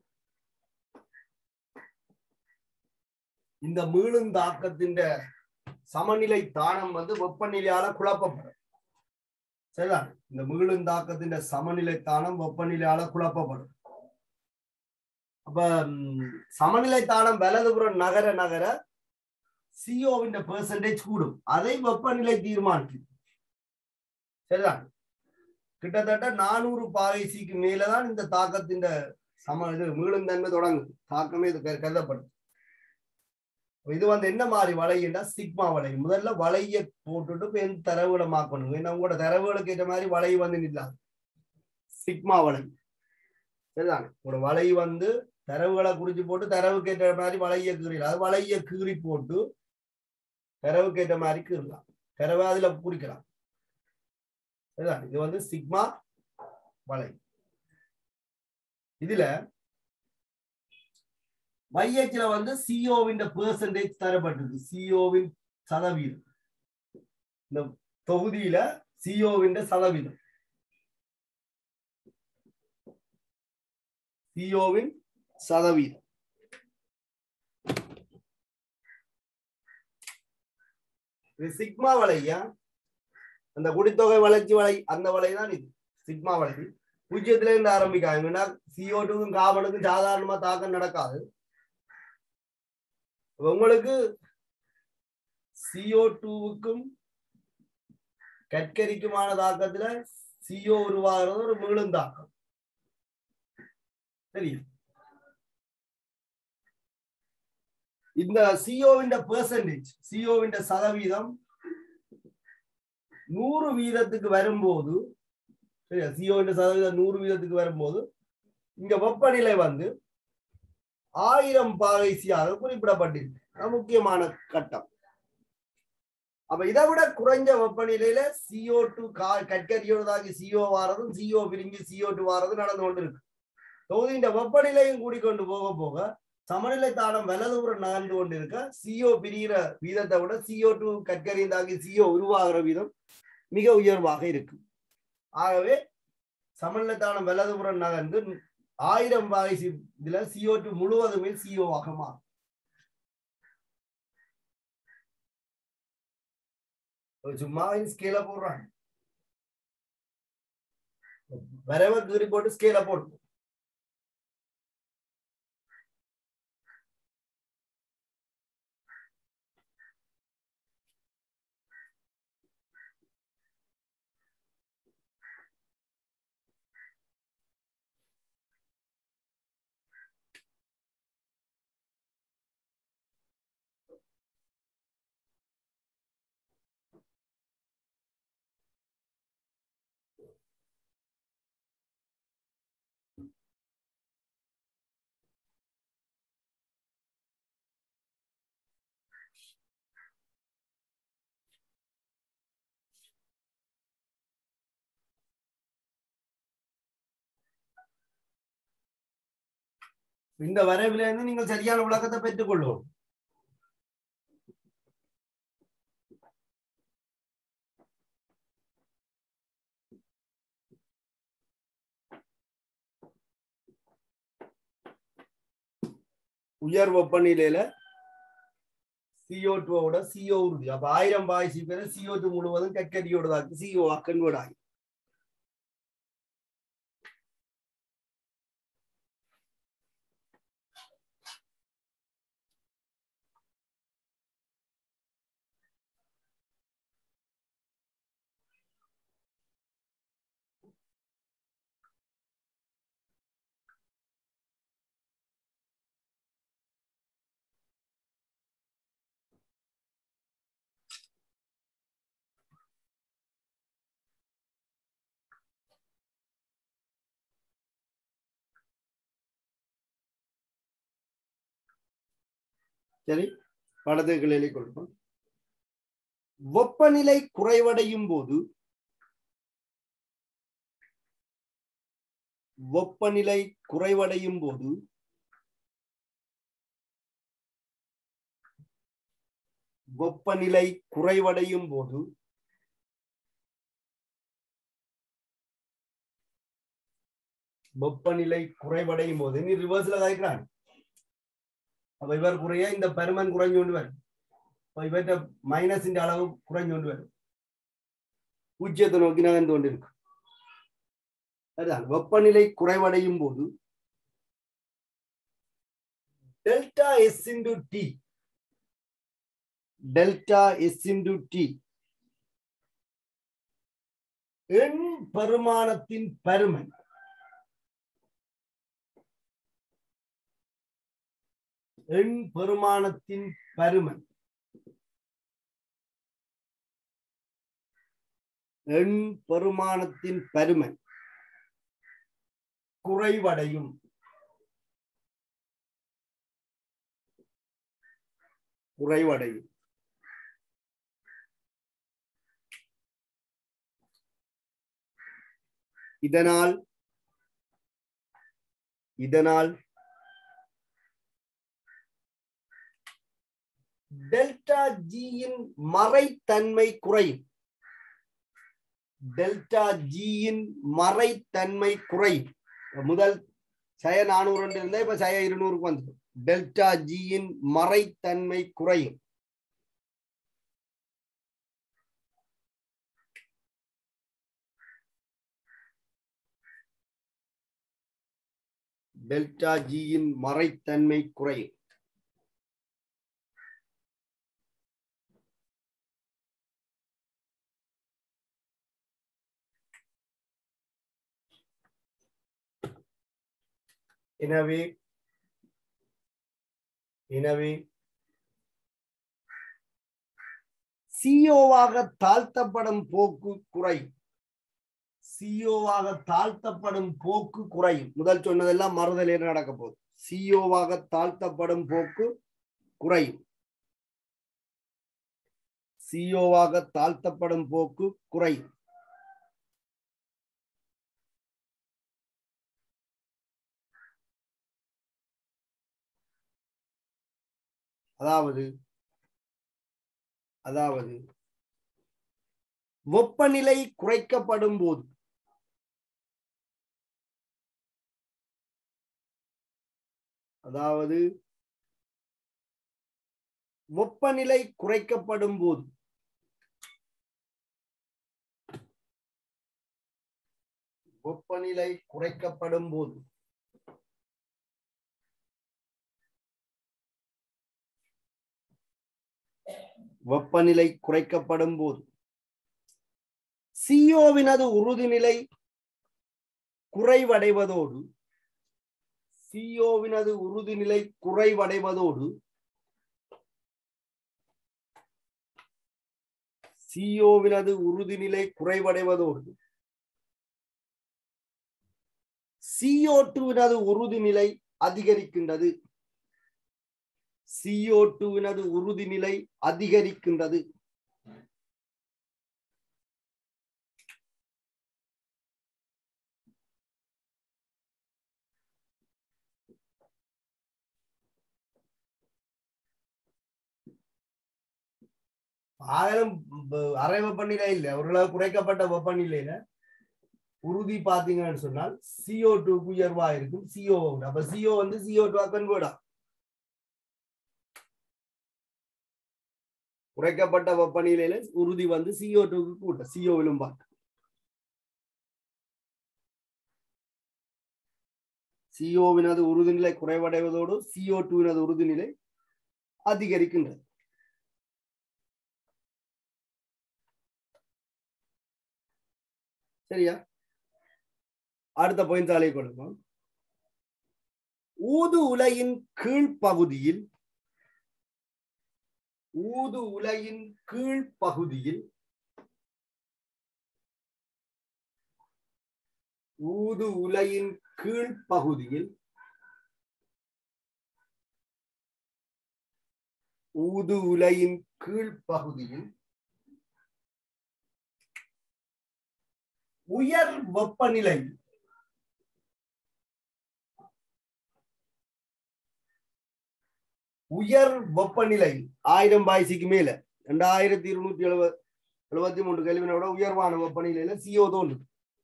இந்த மீளும் தாக்கத்தின் சமநிலை தானம் வந்து வெப்பநிலையால குழப்பப்படும் சரிதான் இந்த மீளும் தாக்கத்தின் சமநிலை தானம் வெப்பநிலையால குழப்பப்படும் அப்ப ம், சமநிலை தானம் வலதுபுறம் நகர நகர சிஓவின் பெர்சன்டேஜ் கூடும் அதை வெப்பநிலை தீர்மானிக்கும் சரிதான் கிட்டத்தட்ட நானூறு பாகைசிக்கு மேலதான் இந்த தாக்கத்தின் சம இது மீளும் தன்மை தொடங்குது தாக்கமே இது கரு- கருதப்படும் இது வந்து என்ன மாதிரி வலைன்னா சிக்மா வலை முதல்ல வலைய போட்டுட்டு இப்ப எந்த தரவுகளை மாக்கணும் ஏன்னா உங்களோட தரவுகளுக்கு ஏற்ற மாதிரி வலை வந்து நில்லாது சிக்மா வலை சரிதானே உங்களோட வலை வந்து தரவுகளை குறிச்சு போட்டு தரவுக்கு ஏற்ற மாதிரி வலைய கீறலாம் அது வலைய கீறி போட்டு தரவுக்கு ஏற்ற மாதிரி கீறலாம் தரவை அதுல குறிக்கலாம் சரிதான் இது வந்து சிக்மா வலை இதுல மையத்துல வந்து சிஓவின் பெர்சன்டேஜ் தரப்பட்டிருக்கு சிஓவின் சதவீதம் இந்த தொகுதியில சிஓவின் சதவீதம் சிஓவின் சதவீதம் இது சிக்மா வலையா அந்த குடித்தொகை வளர்ச்சி வலை அந்த வலை தான் இது சிக்மா வலை பூஜ்ஜியத்துல இருந்து ஆரம்பிக்காங்க சிஓ டூக்கும் கார்பனுக்கும் சாதாரணமா தாக்கம் நடக்காது உங்களுக்கு சிஓ டூவுக்கும் கற்கரிக்குமான தாக்கத்துல சிஓ உருவாகிறது ஒரு மீளும் தாக்கம் சரி இந்த சிஓவின் பெர்சன்டேஜ் சிஓவின் சதவீதம் நூறு வீதத்துக்கு வரும்போது சரியா சிஓவின் சதவீதம் நூறு வீதத்துக்கு வரும்போது இங்க வெப்பநிலை வந்து ஆயிரம் பாகைசியாக குறிப்பிடப்பட்டிருக்கு அது முக்கியமான கட்டம் அப்ப இதை விட குறைஞ்ச வெப்பநிலையில சிஓ டூ கா கற்கரியோதாகி சிஓ வாரதும் சிஓ பிரிஞ்சு சிஓ டூ வாரதும் நடந்து கொண்டு இருக்கு தொகுதியின் வெப்பநிலையும் கூடிக்கொண்டு போக போக சமநிலை தானம் வலதுபுறம் நகர்ந்து கொண்டு இருக்க சிஓ பிரிகிற வீதத்தை விட சிஓ டூ கற்கரிந்தாகி சிஓ உருவாகிற வீதம் மிக உயர்வாக இருக்கும் ஆகவே சமநிலை தானம் வலதுபுறம் நகர்ந்து ஆயிரம் வாய்ஸ் இதுல சிஓ டூ முழுவதுமே சிஓ ஆக மாறும் ஒரு சும்மா ஸ்கேல போடுறாங்க வரவ கீறி போட்டு ஸ்கேல போட்டு இந்த வரைவில இருந்து நீங்கள் சரியான விளக்கத்தை பெற்றுக் கொள்ளுவோம் உயர் வெப்பநிலையில சிஓ டூவோட சிஓ உறுதி அப்ப ஆயிரம் பாய்ச்சி பேர் சிஓ டூ முழுவதும் கற்கரியோடதாக்கு சிஓ கன்வெர்ட் ஆகி சரி படத்துக்கு எழுதி கொடுப்போம் வெப்பநிலை குறைவடையும் போது வெப்பநிலை குறைவடையும் போது வெப்பநிலை குறைவடையும் போது வெப்பநிலை குறைவடையும் போது நீ ரிவர்ஸ்ல தாய்க்கிறான் அப்ப இவர் குறைய இந்த பெருமன் குறைஞ்சு கொண்டு வரும் அப்ப இவற்ற மைனஸின் அளவு குறைஞ்சு கொண்டு வரும் பூஜ்ஜியத்தை நோக்கி நகர்ந்து கொண்டிருக்கு அதுதான் வெப்பநிலை குறைவடையும் போது delta S into T delta S into T எண் பெருமானத்தின் பருமன் எண் பெருமானத்தின் பருமன் எண் பெருமானத்தின் பருமன் குறைவடையும் குறைவடையும் இதனால் இதனால் டெல்டா ஜியின் மறைத்தன்மை குறையும் டெல்டா ஜியின் மறைத்தன்மை குறையும் முதல் சய நானூறு இருந்தா இப்ப சய இருநூறுக்கு வந்து டெல்டா ஜியின் மறைத்தன்மை குறையும் டெல்டா ஜியின் மறைத்தன்மை குறையும் எனவே எனவே சிஓவாக தாழ்த்தப்படும் போக்கு குறையும் சிஓவாக தாழ்த்தப்படும் போக்கு குறையும் முதல் சொன்னதெல்லாம் மறுதலே நடக்க போகுது சிஓவாக தாழ்த்தப்படும் போக்கு குறையும் சிஓவாக தாழ்த்தப்படும் போக்கு குறையும் அதாவது அதாவது வெப்பநிலை குறைக்கப்படும் போது அதாவது வெப்பநிலை குறைக்கப்படும் போது வெப்பநிலை குறைக்கப்படும் போது வெப்பநிலை குறைக்கப்படும் போது சிஓவினது உறுதிநிலை குறைவடைவதோடு சிஓவினது உறுதிநிலை குறைவடைவதோடு சிஓவினது உறுதிநிலை குறைவடைவதோடு சிஓ டூவினது உறுதிநிலை அதிகரிக்கின்றது சிஓ டூவினது உறுதிநிலை அதிகரிக்கின்றது ஆயிரம் அரை வெப்பநிலை இல்லை ஓரளவு குறைக்கப்பட்ட வெப்பநிலையில உறுதி பாத்தீங்கன்னு சொன்னால் சிஓ டூ உயர்வா இருக்கும் சிஓ அப்ப சிஓ வந்து சிஓ டூ கன்வெர்டா குறைக்கப்பட்ட வெப்பநிலையில உறுதி வந்து சிஓ டூக்கு கூட சிஓவிலும் பார்க்க சிஓவினது உறுதிநிலை குறைவடைவதோடு சிஓ டூவினது உறுதிநிலை அதிகரிக்கின்றது சரியா அடுத்த பாயிண்ட் சாலை கொடுப்போம் ஊது உலையின் கீழ்ப்பகுதியில் ஊது உலையின் கீழ்ப்பகுதியில் ஊது உலையின் கீழ்ப்பகுதியில் ஊது உலையின் கீழ்ப்பகுதியில் உயர் வெப்பநிலை உயர் வெப்பநிலை ஆயிரம் பாய்சிக்கு மேல ரெண்டாயிரத்தி இருநூத்தி எழுபது எழுபத்தி மூன்று கெல்வினோட உயர்வான வெப்பநிலையில சிஓ தோன்றும்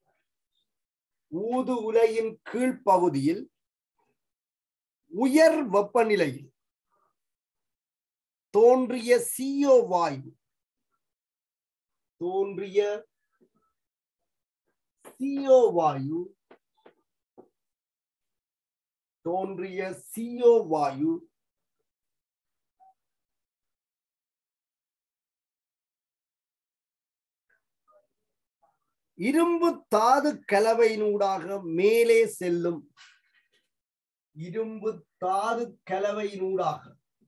ஊது உலையின் கீழ்ப்பகுதியில் உயர் வெப்பநிலையில் தோன்றிய சிஓ வாயு தோன்றிய சிஓ வாயு தோன்றிய சிஓ வாயு இரும்பு தாது கலவையினூடாக மேலே செல்லும் இரும்பு தாது கலவையினூடாக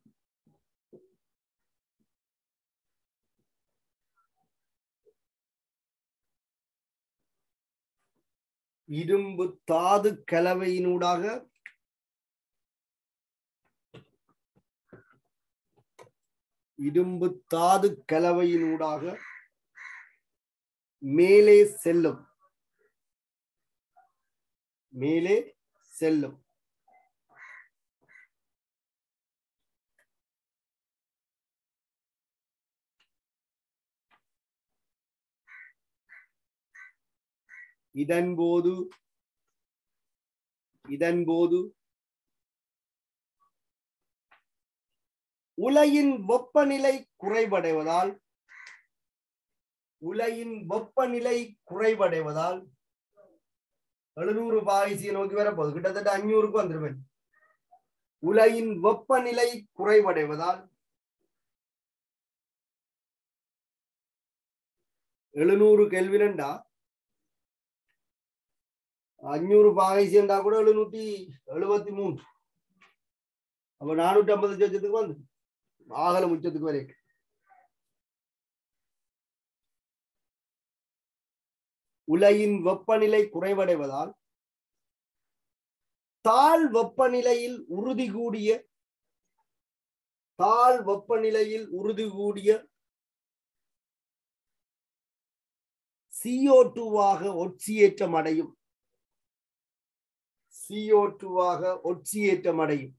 இரும்பு தாது கலவையினூடாக இரும்பு தாது கலவையினூடாக மேலே செல்லும் மேலே செல்லும் இதன்போது இதன்போது உலையின் வெப்பநிலை குறைவடைவதால் உலையின் வெப்பநிலை குறைவடைவதால் எழுநூறு பாய்ச்சியை நோக்கி வரப்போகுது கிட்டத்தட்ட அஞ்சூறுக்கு வந்துருவேன் உலையின் வெப்பநிலை குறைவடைவதால் எழுநூறு கெல்வினண்டா அஞ்சூறு பாகைசியண்டா கூட எழுநூத்தி எழுபத்தி மூன்று அப்ப நானூத்தி ஐம்பது லட்சத்துக்கு வந்து ஆகல உச்சத்துக்கு வரைக்கும் உலையின் வெப்பநிலை குறைவடைவதால் தாழ் வெப்பநிலையில் உறுதி கூடிய தாழ் வெப்பநிலையில் உறுதி கூடிய சிஓ டூவாக ஒட்சியேற்றம் அடையும் சிஓ டூவாக ஒட்சியேற்றம் அடையும்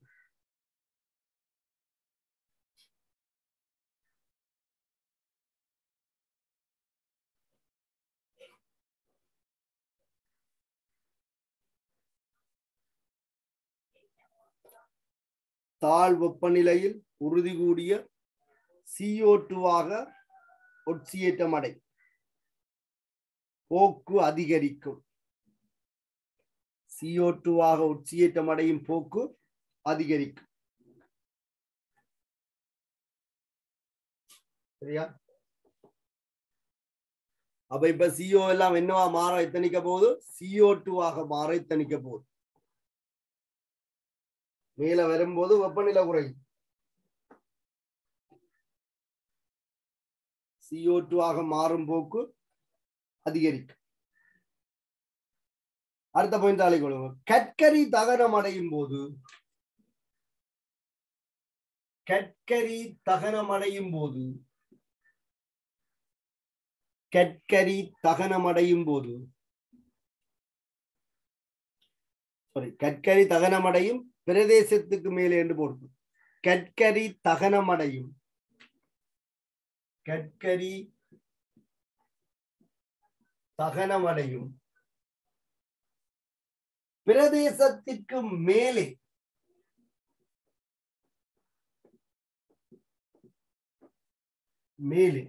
தாழ் வெப்பநிலையில் உறுதி கூடிய சிஓ டூவாக ஒட்சியேற்றம் அடை போக்கு அதிகரிக்கும் சிஓ டூவாக ஒட்சியேற்றம் அடையும் போக்கு அதிகரிக்கும் சரியா அப்ப இப்ப சிஓ எல்லாம் என்னவா மாற எத்தனிக்க போகுது சிஓ டூவாக மாற எத்தனிக்க போகுது மேல வரும்போது வெப்பநிலை குறையும் சிஓ டூ ஆக மாறும் போக்கு அதிகரிக்கும் அடுத்த பாயிண்ட் ஆலை கொள்ளுங்க கற்கரி தகனம் அடையும் போது கற்கரி தகனம் அடையும் போது கற்கரி தகனம் அடையும் போது சாரி கற்கரி தகனமடையும் பிரதேசத்துக்கு மேலே என்று போடுது கற்கரி தகனமடையும் கற்கரி தகனமடையும் பிரதேசத்திற்கு மேலே மேலே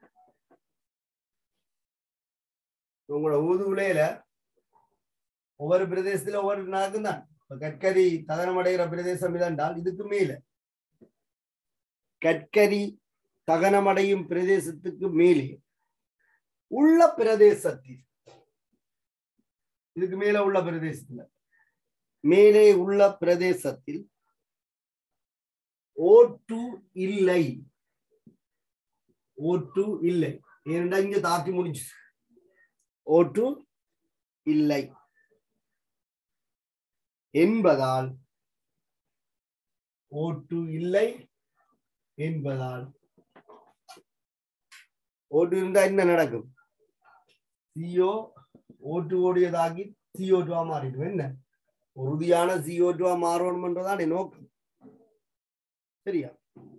உங்களோட ஊதுகுலையில ஒவ்வொரு பிரதேசத்துல ஒவ்வொரு நடக்கும் தான் இப்ப கற்கரி தகனமடைகிற பிரதேசம் இதென்றால் இதுக்கு மேல கற்கரி தகனமடையும் பிரதேசத்துக்கு மேலே உள்ள பிரதேசத்தில் இதுக்கு மேல உள்ள பிரதேசத்துல மேலே உள்ள பிரதேசத்தில் ஓட்டு இல்லை ஓட்டு இல்லை ஏனென்றா இங்க தாக்கி முடிஞ்சு ஓட்டு இல்லை என்பதால் ஓட்டு இல்லை என்பதால் ஓட்டு இருந்தா என்ன நடக்கும் சிஓ ஓட்டு ஓடியதாகி சிஓ டூவா மாறிடும் என்ன உறுதியான சிஓ டூவா மாறணும்ன்றதான் என் நோக்கம் சரியா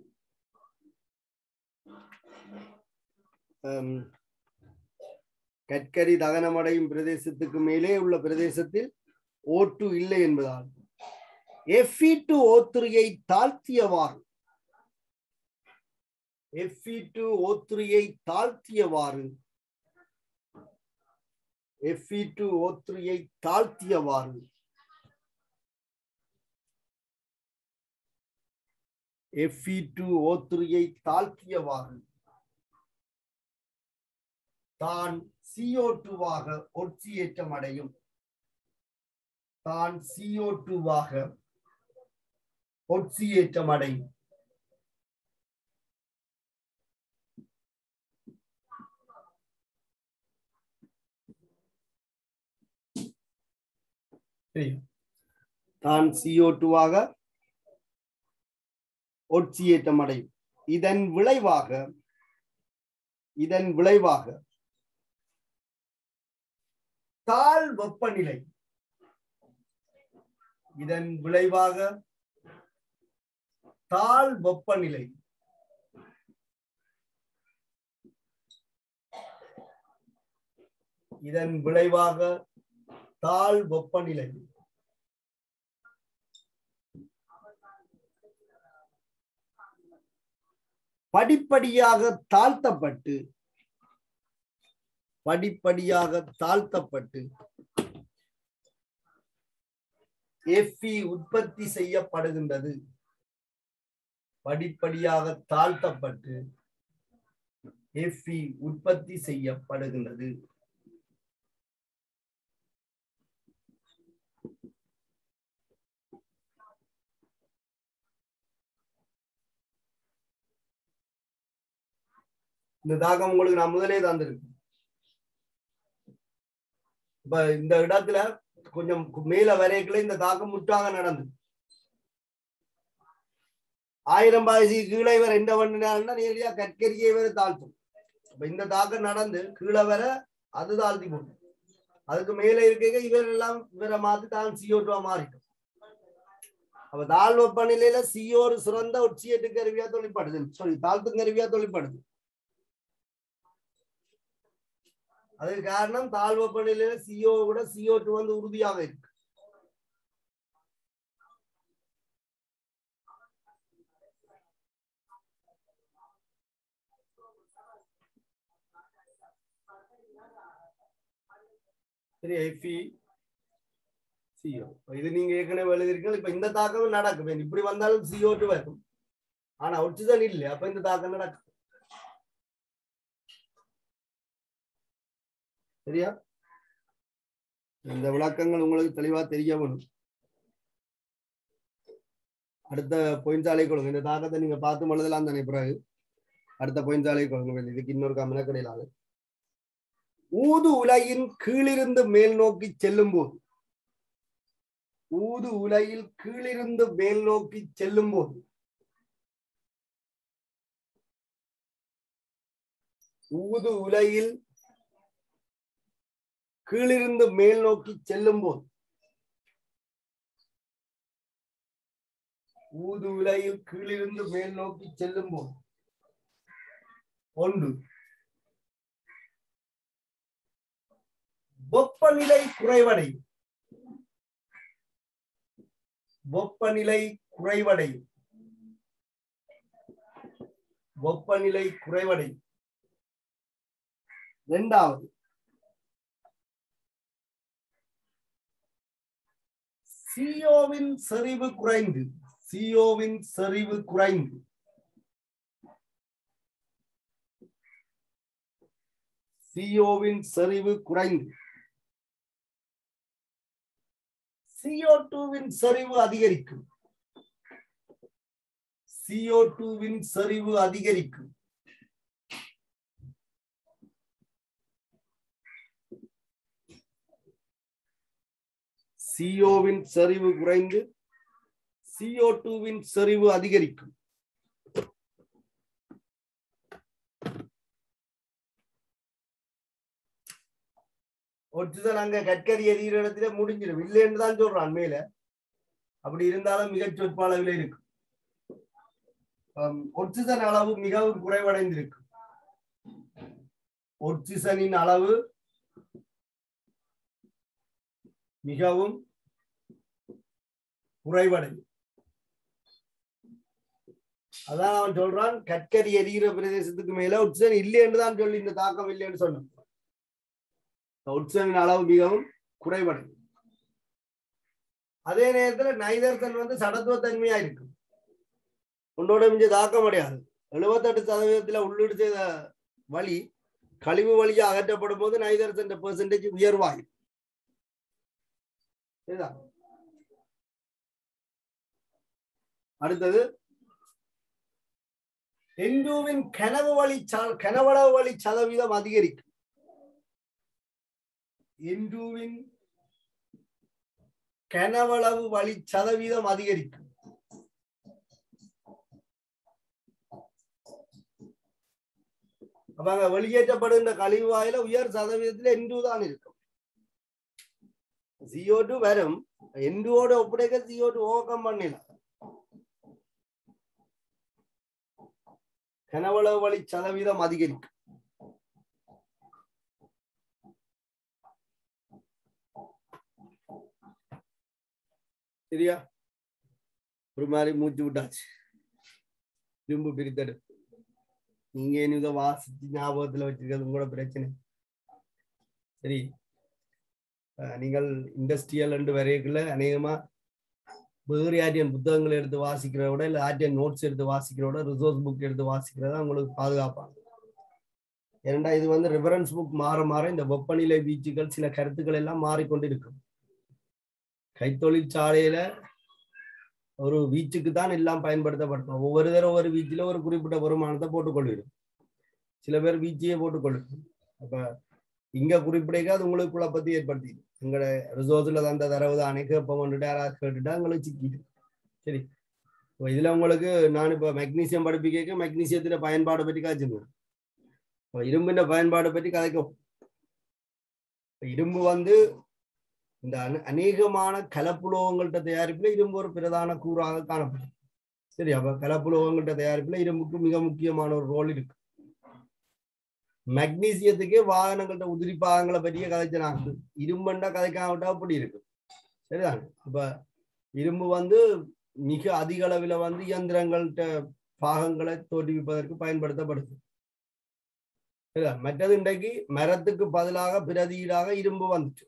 ஹம், கட்கரி தகனமடையும் பிரதேசத்துக்கு மேலே உள்ள பிரதேசத்தில் ஓட்டு இல்லை என்பதால் எஃபி டு ஓத்துரியை தாழ்த்தியவாறு எஃபி டு ஓத்துரியை தாழ்த்தியவாறு எஃபி டு ஓத்துரியை தாழ்த்தியவாறு எஃபி டு ஓத்துரியை தாழ்த்தியவாறு தான் சிஓ டூவாக ஒட்சியேற்றம் அடையும் தான் சிஓ டூவாக ஒட்சியேற்றம் அடையும் சரியா? தான் சிஓ டூவாக ஒட்சியேற்றம் அடையும் இதன் விளைவாக இதன் விளைவாக தாழ் வெப்பநிலை இதன் விளைவாக தாழ் வெப்பநிலை இதன் விளைவாக தாழ் வெப்பநிலை படிப்படியாக தாழ்த்தப்பட்டு படிப்படியாக தாழ்த்தப்பட்டு எஃபி உற்பத்தி செய்யப்படுகின்றது படிப்படியாக தாழ்த்தப்பட்டு எஃபி உற்பத்தி செய்யப்படுகின்றது இந்த தாகம் உங்களுக்கு நான் முதலே தந்திருக்கேன் இப்ப இந்த இடத்துல கொஞ்சம் மேல வரைக்குள்ள இந்த தாக்கம் முற்றாக நடந்து ஆயிரம் பாயசி கீழே வர என்ன பண்ணினாருன்னா நேரடியா கற்கரியை வர தாழ்த்தும் அப்ப இந்த தாக்கம் நடந்து கீழே வர அது தாழ்த்தி போடும் அதுக்கு மேல இருக்க இவர் எல்லாம் இவரை மாத்தி தான் சிஓ டூவா மாறிடும் அப்ப தாழ் வெப்பநிலையில சிஓ ஒரு சிறந்த உச்சியட்டு கருவியா தொழிற்படுது சாரி தாழ்த்தும் கருவியா தொழிற்படுது அதுக்கு காரணம் தாழ் வெப்பநிலையில சிஓ விட சிஓ டூ வந்து உறுதியாக இருக்கு சரி எஃபி சிஓ இது நீங்க ஏற்கனவே எழுதிருக்கீங்க இப்ப இந்த தாக்கம் நடக்கும் இப்படி வந்தாலும் சிஓ டூ வரும் ஆனா ஒட்சிஜன் இல்லை அப்ப இந்த தாக்கம் நடக்கும் சரியா இந்த விளக்கங்கள் உங்களுக்கு தெளிவா தெரிய வேணும் அடுத்த பொயின்சாலை கொடுங்க இந்த தாக்கத்தை நீங்க பார்த்து மனதெல்லாம் தானே பிறகு அடுத்த பொயின்சாலை கொடுங்க இதுக்கு இன்னொரு கமன கிடையாது ஊது உலையின் கீழிருந்து மேல் நோக்கி செல்லும் போது ஊது உலையில் கீழிருந்து மேல் நோக்கி செல்லும் போது ஊது உலையில் கீழிருந்து மேல் நோக்கி செல்லும் போது ஊது உலையில் கீழிருந்து மேல் நோக்கி செல்லும் போது ஒன்று வெப்பநிலை குறைவடையும் வெப்பநிலை குறைவடையும் வெப்பநிலை குறைவடையும் இரண்டாவது சிஓவின் செறிவு குறைந்து சிஓவின் செறிவு குறைந்து சிஓவின் செறிவு குறைந்து சிஓ டூவின் செறிவு அதிகரிக்கும் சிஓ டூவின் செறிவு அதிகரிக்கும் சிஓவின் செறிவு குறைந்து சிஓ டூவின் செறிவு அதிகரிக்கும் ஒட்சிசன் அங்க கற்கரி எரிகிற இடத்துல முடிஞ்சிடும் இல்லைன்னு தான் சொல்றான் மேல அப்படி இருந்தாலும் மிகச் சொற்ப அளவில் இருக்கும் ஒட்சிசன் அளவு மிகவும் குறைவடைந்திருக்கும் ஒட்சிசனின் அளவு மிகவும் குறைவடையும் அதான் அவன் சொல்றான் கற்கரி எரிகிற பிரதேசத்துக்கு மேல ஒட்சிசன் இல்லை என்று தான் சொல்லி இந்த தாக்கம் இல்லைன்னு சொன்னான் ஒட்சிசனின் அளவு மிகவும் குறைவடையும் அதே நேரத்துல நைதர்சன் வந்து சடத்துவத்தன்மையா இருக்கும் ஒன்றோட மிஞ்ச தாக்க முடியாது எழுபத்தெட்டு சதவீதத்துல உள்ளீடு செய்த வழி கழிவு வழியா அகற்றப்படும் போது நைதர்சன் பெர்சன்டேஜ் உயர்வாயும் சரிதா அடுத்தது இந்துவின் கனவு வழி ச- கனவளவு வழி சதவீதம் அதிகரிக்கும் இந்துவின் கனவளவு வழி சதவீதம் அதிகரிக்கும் அப்ப அங்க வெளியேற்றப்படுகின்ற கழிவு வாயில உயர் சதவீதத்துல எண்டு தான் இருக்கும் சிஓ டூ வரும் எண்டோட ஒப்படைக்க சிஓ டூ ஓவர் கம் பண்ணல கனவளவு வழி சதவீதம் அதிகரிக்கும் சரியா ஒரு மாதிரி மூச்சு விட்டாச்சு திரும்ப பிரித்தடு நீங்க இதை வாசிச்சு ஞாபகத்துல வச்சிருக்கிறது கூட பிரச்சனை சரி அஹ் நீங்கள் இண்டஸ்ட்ரியல் ரெண்டு வரைக்குள்ள அநேகமா வேறு ஆர்டியன் புத்தகங்களை எடுத்து வாசிக்கிறத விட இல்லை ஆர்டியன் நோட்ஸ் எடுத்து வாசிக்கிறத விட ரிசோர்ஸ் புக் எடுத்து வாசிக்கிறதா உங்களுக்கு பாதுகாப்பாங்க ஏனண்டா இது வந்து ரெஃபரன்ஸ் புக் மாற மாற இந்த வெப்பநிலை வீச்சுகள் சில கருத்துக்கள் எல்லாம் மாறிக்கொண்டு இருக்கும் கைத்தொழிற்சாலையில ஒரு வீச்சுக்கு தான் எல்லாம் பயன்படுத்தப்படும் ஒவ்வொரு தடவை ஒவ்வொரு வீச்சில ஒரு குறிப்பிட்ட வருமானத்தை போட்டுக்கொள்ளிடும் சில பேர் வீச்சையே போட்டுக்கொள்ளும் அப்ப இங்க குறிப்பிடைக்க அது உங்களுக்கு குழப்பத்தை ஏற்படுத்தி எங்களோட ரிசோர்ஸ்ல தந்த தரவு தானே கேட்போம் வந்துட்டு யாராவது கேட்டுட்டா உங்களுக்கு சிக்கிட்டு சரி இப்போ இதுல உங்களுக்கு நான் இப்ப மெக்னீசியம் படிப்பிக்க மெக்னீசியத்துல பயன்பாடு பற்றி காய்ச்சிருந்தேன் இப்போ இரும்பின் பயன்பாடு பற்றி கதைக்கும் இப்ப இரும்பு வந்து இந்த அன- அநேகமான கலப்புலோகங்கள்ட்ட தயாரிப்புல இரும்பு ஒரு பிரதான கூறாக காணப்படும் சரி அப்ப கலப்புலோகங்கள்ட்ட தயாரிப்புல இரும்புக்கு மிக முக்கியமான ஒரு ரோல் இருக்கு மெக்னீசியத்துக்கே வாகனங்கள்ட்ட உதிரி பாகங்களை பற்றிய கதைச்சினாங்க இரும்பண்டா கதைக்காமட்டா அப்படி இருக்கு சரிதானே அப்ப இரும்பு வந்து மிக அதிக அளவில் வந்து இயந்திரங்கள்ட்ட பாகங்களை தோற்றுவிப்பதற்கு பயன்படுத்தப்படுது சரிதா மற்றது இன்றைக்கு மரத்துக்கு பதிலாக பிரதியீடாக இரும்பு வந்துச்சு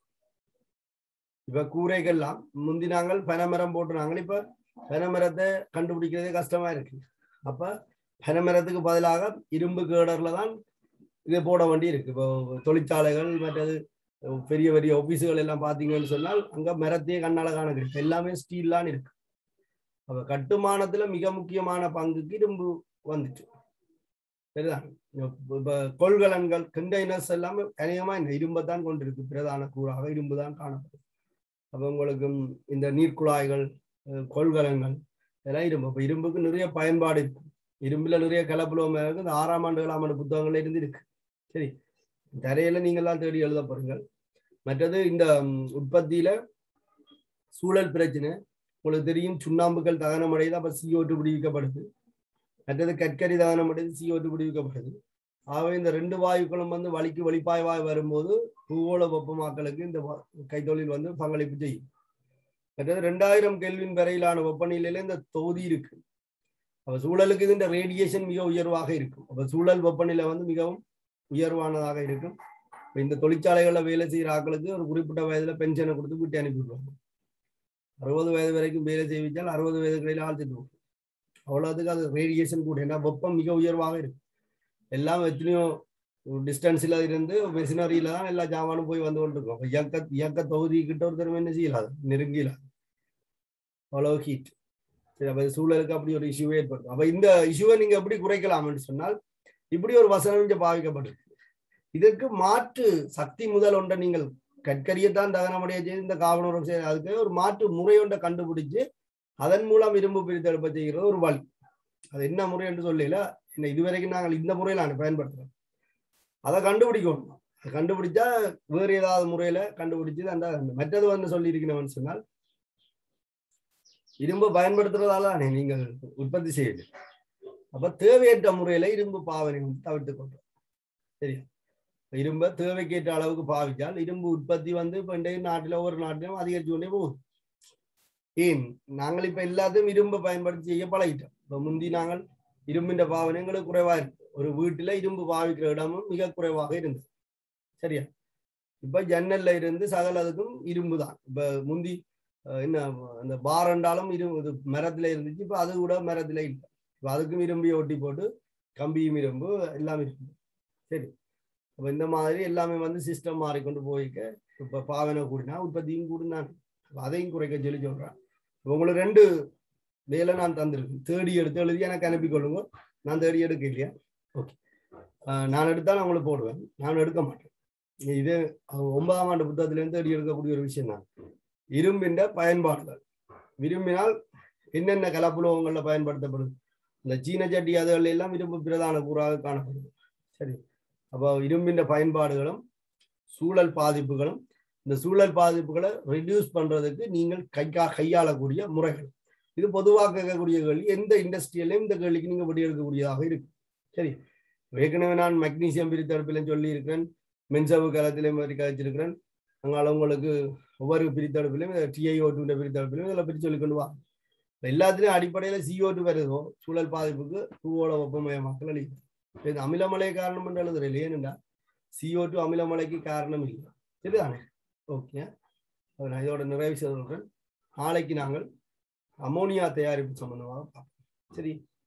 இப்ப கூரைகள்லாம் முந்தி நாங்கள் பனைமரம் போட்டுனாங்க இப்ப பனைமரத்தை கண்டுபிடிக்கிறதே கஷ்டமா இருக்கு அப்ப பனைமரத்துக்கு பதிலாக இரும்பு கேடர்ல தான் இது போட வேண்டி இருக்கு இப்போ தொழிற்சாலைகள் மற்றது பெரிய பெரிய ஆபீஸுகள் எல்லாம் பாத்தீங்கன்னு சொன்னால் அங்க மரத்தையே கண்ணால காண கிடைக்கும் எல்லாமே ஸ்டீல்லான்னு இருக்கு அப்ப கட்டுமானத்துல மிக முக்கியமான பங்குக்கு இரும்பு வந்துச்சு சரிதான் இப்ப கொள்கலன்கள் கண்டெய்னர்ஸ் எல்லாமே அநேகமா இந்த இரும்பை தான் கொண்டிருக்கு பிரதான கூறாக இரும்பு தான் காணப்படும் அப்ப உங்களுக்கு இந்த நீர்க்குழாய்கள் அஹ் கொள்கலன்கள் இதெல்லாம் இரும்பு அப்ப இரும்புக்கு நிறைய பயன்பாடு இருக்கு இரும்புல நிறைய கலப்புலோகம் இருக்கு இந்த ஆறாம் ஆண்டு ஏழாம் ஆண்டு புத்தகங்கள்ல இருந்து இருக்கு சரி தரையில நீங்கள்லாம் தேடி எழுத போறீங்கள் மற்றது இந்த ம், உற்பத்தியில சூழல் பிரச்சனை உங்களுக்கு தெரியும் சுண்ணாம்புகள் தகனமடையுது அப்ப சிஓட்டு விடுவிக்கப்படுது மற்றது கற்கரி தகனமடைது சிஓட்டு விடுவிக்கப்படுது ஆகவே இந்த ரெண்டு வாயுக்களும் வந்து வலிக்கு வலிப்பாய் வாய் வரும்போது பூகோள வெப்பமாக்கலுக்கு இந்த வ- கைத்தொழில் வந்து பங்களிப்பு செய்யும் மற்றது ரெண்டாயிரம் கெல்வின் வரையிலான வெப்பநிலையில இந்த தொகுதி இருக்கு அப்ப சூழலுக்கு இது இந்த ரேடியேஷன் மிக உயர்வாக இருக்கும் அப்ப சூழல் வெப்பநிலை வந்து மிகவும் உயர்வானதாக இருக்கும் இப்ப இந்த தொழிற்சாலைகள்ல வேலை செய்யற ஆட்களுக்கு ஒரு குறிப்பிட்ட வயதுல பென்ஷனை கொடுத்து வீட்டு அனுப்பிடுவாங்க அறுபது வயது வரைக்கும் வேலை செய்விச்சால் அறுபது வயதுகளில் ஆழ்த்திட்டு அவ்வளவுக்கு அது ரேடியேஷன் கூட ஏன்னா வெப்பம் மிக உயர்வாக இருக்கும் எல்லாம் எத்தனையோ டிஸ்டன்ஸ்ல இருந்து மெஷினரியில தான் எல்லா ஜாமானும் போய் வந்து கொண்டிருக்கும் அப்ப இயக்க இயக்க தொகுதி கிட்ட ஒருத்தர் என்ன செய்யலாது நெருங்கிலாது அவ்வளவு ஹீட் சரி அப்ப இது சூழலுக்கு அப்படி ஒரு இஷ்யூவே ஏற்படும் அப்ப இந்த இஷ்யூவை நீங்க எப்படி குறைக்கலாம்னு சொன்னால் இப்படி ஒரு வசனம் இங்க பாவிக்கப்பட்டிருக்கு இதற்கு மாற்று சக்தி முதல் ஒன்றை நீங்கள் கற்கரியத்தான் தகனமுடைய செய்து இந்த காவனூரம் செய்ய அதுக்கு ஒரு மாற்று முறை ஒன்றை கண்டுபிடிச்சு அதன் மூலம் இரும்பு பிரித்தெடுப்ப செய்கிறது ஒரு வழி அது என்ன முறை என்று சொல்லல என்ன இதுவரைக்கும் நாங்கள் இந்த முறையில் நான் பயன்படுத்துறோம் அதை கண்டுபிடிக்கணும் கண்டுபிடிச்சா வேறு ஏதாவது முறையில கண்டுபிடிச்சு அந்த மற்றது வந்து சொல்லியிருக்கிறவன் சொன்னால் இரும்பு பயன்படுத்துறதால தானே நீங்கள் உற்பத்தி செய்யுது அப்ப தேவையற்ற முறையில இரும்பு பாவனை வந்து தவிர்த்து கொள்றோம் சரியா இரும்பை தேவைக்கேற்ற அளவுக்கு பாவிச்சால் இரும்பு உற்பத்தி வந்து இப்போ இன்றைய நாட்டில் ஒவ்வொரு நாட்டிலும் அதிகரிச்சு கொண்டே போகுது ஏன் நாங்கள் இப்ப எல்லாத்தையும் இரும்பை பயன்படுத்தி செய்ய பழகிட்டோம் இப்ப முந்தி நாங்கள் இரும்பின்ற பாவனை எங்களுக்கு குறைவா இருக்கு ஒரு வீட்டுல இரும்பு பாவிக்கிற இடமும் மிக குறைவாக இருந்தது சரியா இப்ப ஜன்னல்ல இருந்து சகலதுக்கும் இரும்பு தான் இப்ப முந்தி அஹ், என்ன அந்த பாரண்டாலும் இரும்பு இது மரத்துல இருந்துச்சு இப்ப அது கூட மரத்துல இல்லை இப்ப அதுக்கும் இரும்பி ஒட்டி போட்டு கம்பியும் இரும்பு எல்லாமே இரும்பு சரி அப்ப இந்த மாதிரி எல்லாமே வந்து சிஸ்டம் மாறிக்கொண்டு போய்க்க இப்ப பாவனை கூடினா உற்பத்தியும் கூடினான் அப்ப அதையும் குறைக்க சொல்லி சொல்றேன் இப்ப உங்களுக்கு ரெண்டு வேலை நான் தந்திருக்கேன் தேடி எடுத்து எழுதி எனக்கு அனுப்பி கொள்ளுங்க நான் தேடி எடுக்க இல்லையா ஓகே நான் எடுத்தாலும் உங்களுக்கு போடுவேன் நான் எடுக்க மாட்டேன் இது அஹ், ஒன்பதாம் ஆண்டு புத்தகத்திலேருந்து தேடி எடுக்கக்கூடிய ஒரு விஷயம் தான் இரும்பின்ற பயன்பாடுகள் விரும்பினால் என்னென்ன கலப்புலோகங்கள்ல பயன்படுத்தப்படுது இந்த சீன சட்டி அதுகள் எல்லாம் இரும்பு பிரதான கூறாக காணப்படுது சரி அப்போ இரும்பின்ற பயன்பாடுகளும் சூழல் பாதிப்புகளும் இந்த சூழல் பாதிப்புகளை ரெடியூஸ் பண்றதுக்கு நீங்கள் கைக்கா கையாளக்கூடிய முறைகள் இது பொதுவாக கேட்கக்கூடிய கேள்வி எந்த இண்டஸ்ட்ரியிலையும் இந்த கேள்விக்கு நீங்க விடி எடுக்கக்கூடியதாக இருக்கு சரி ஏற்கனவே நான் மெக்னீசியம் பிரித்தடுப்பிலும் சொல்லி இருக்கிறேன் மென்சவு காலத்திலையும் மாதிரி கழிச்சிருக்கிறேன் அங்கால உங்களுக்கு ஒவ்வொரு பிரித்தடுப்பிலையும் டிஐஓ டூ பிரித்தடுப்பிலையும் இதெல்லாம் பிரித்து சொல்லி கொண்டு வா எல்லாத்துலயும் அடிப்படையில CO2 டூ வருதோ சூழல் பாதிப்புக்கு பூவோட வெப்பமயமாக்கல் அழியுது இது அமிலமலை காரணம் என்று எழுதுற இல்லையேனுண்டா CO2 டூ அமிலமலைக்கு காரணம் இல்லை சரிதானே ஓகே நான் இதோட நிறைவு சொல்றேன் நாளைக்கு நாங்கள் அமோனியா தயாரிப்பு சம்பந்தமாக பார்ப்போம் சரி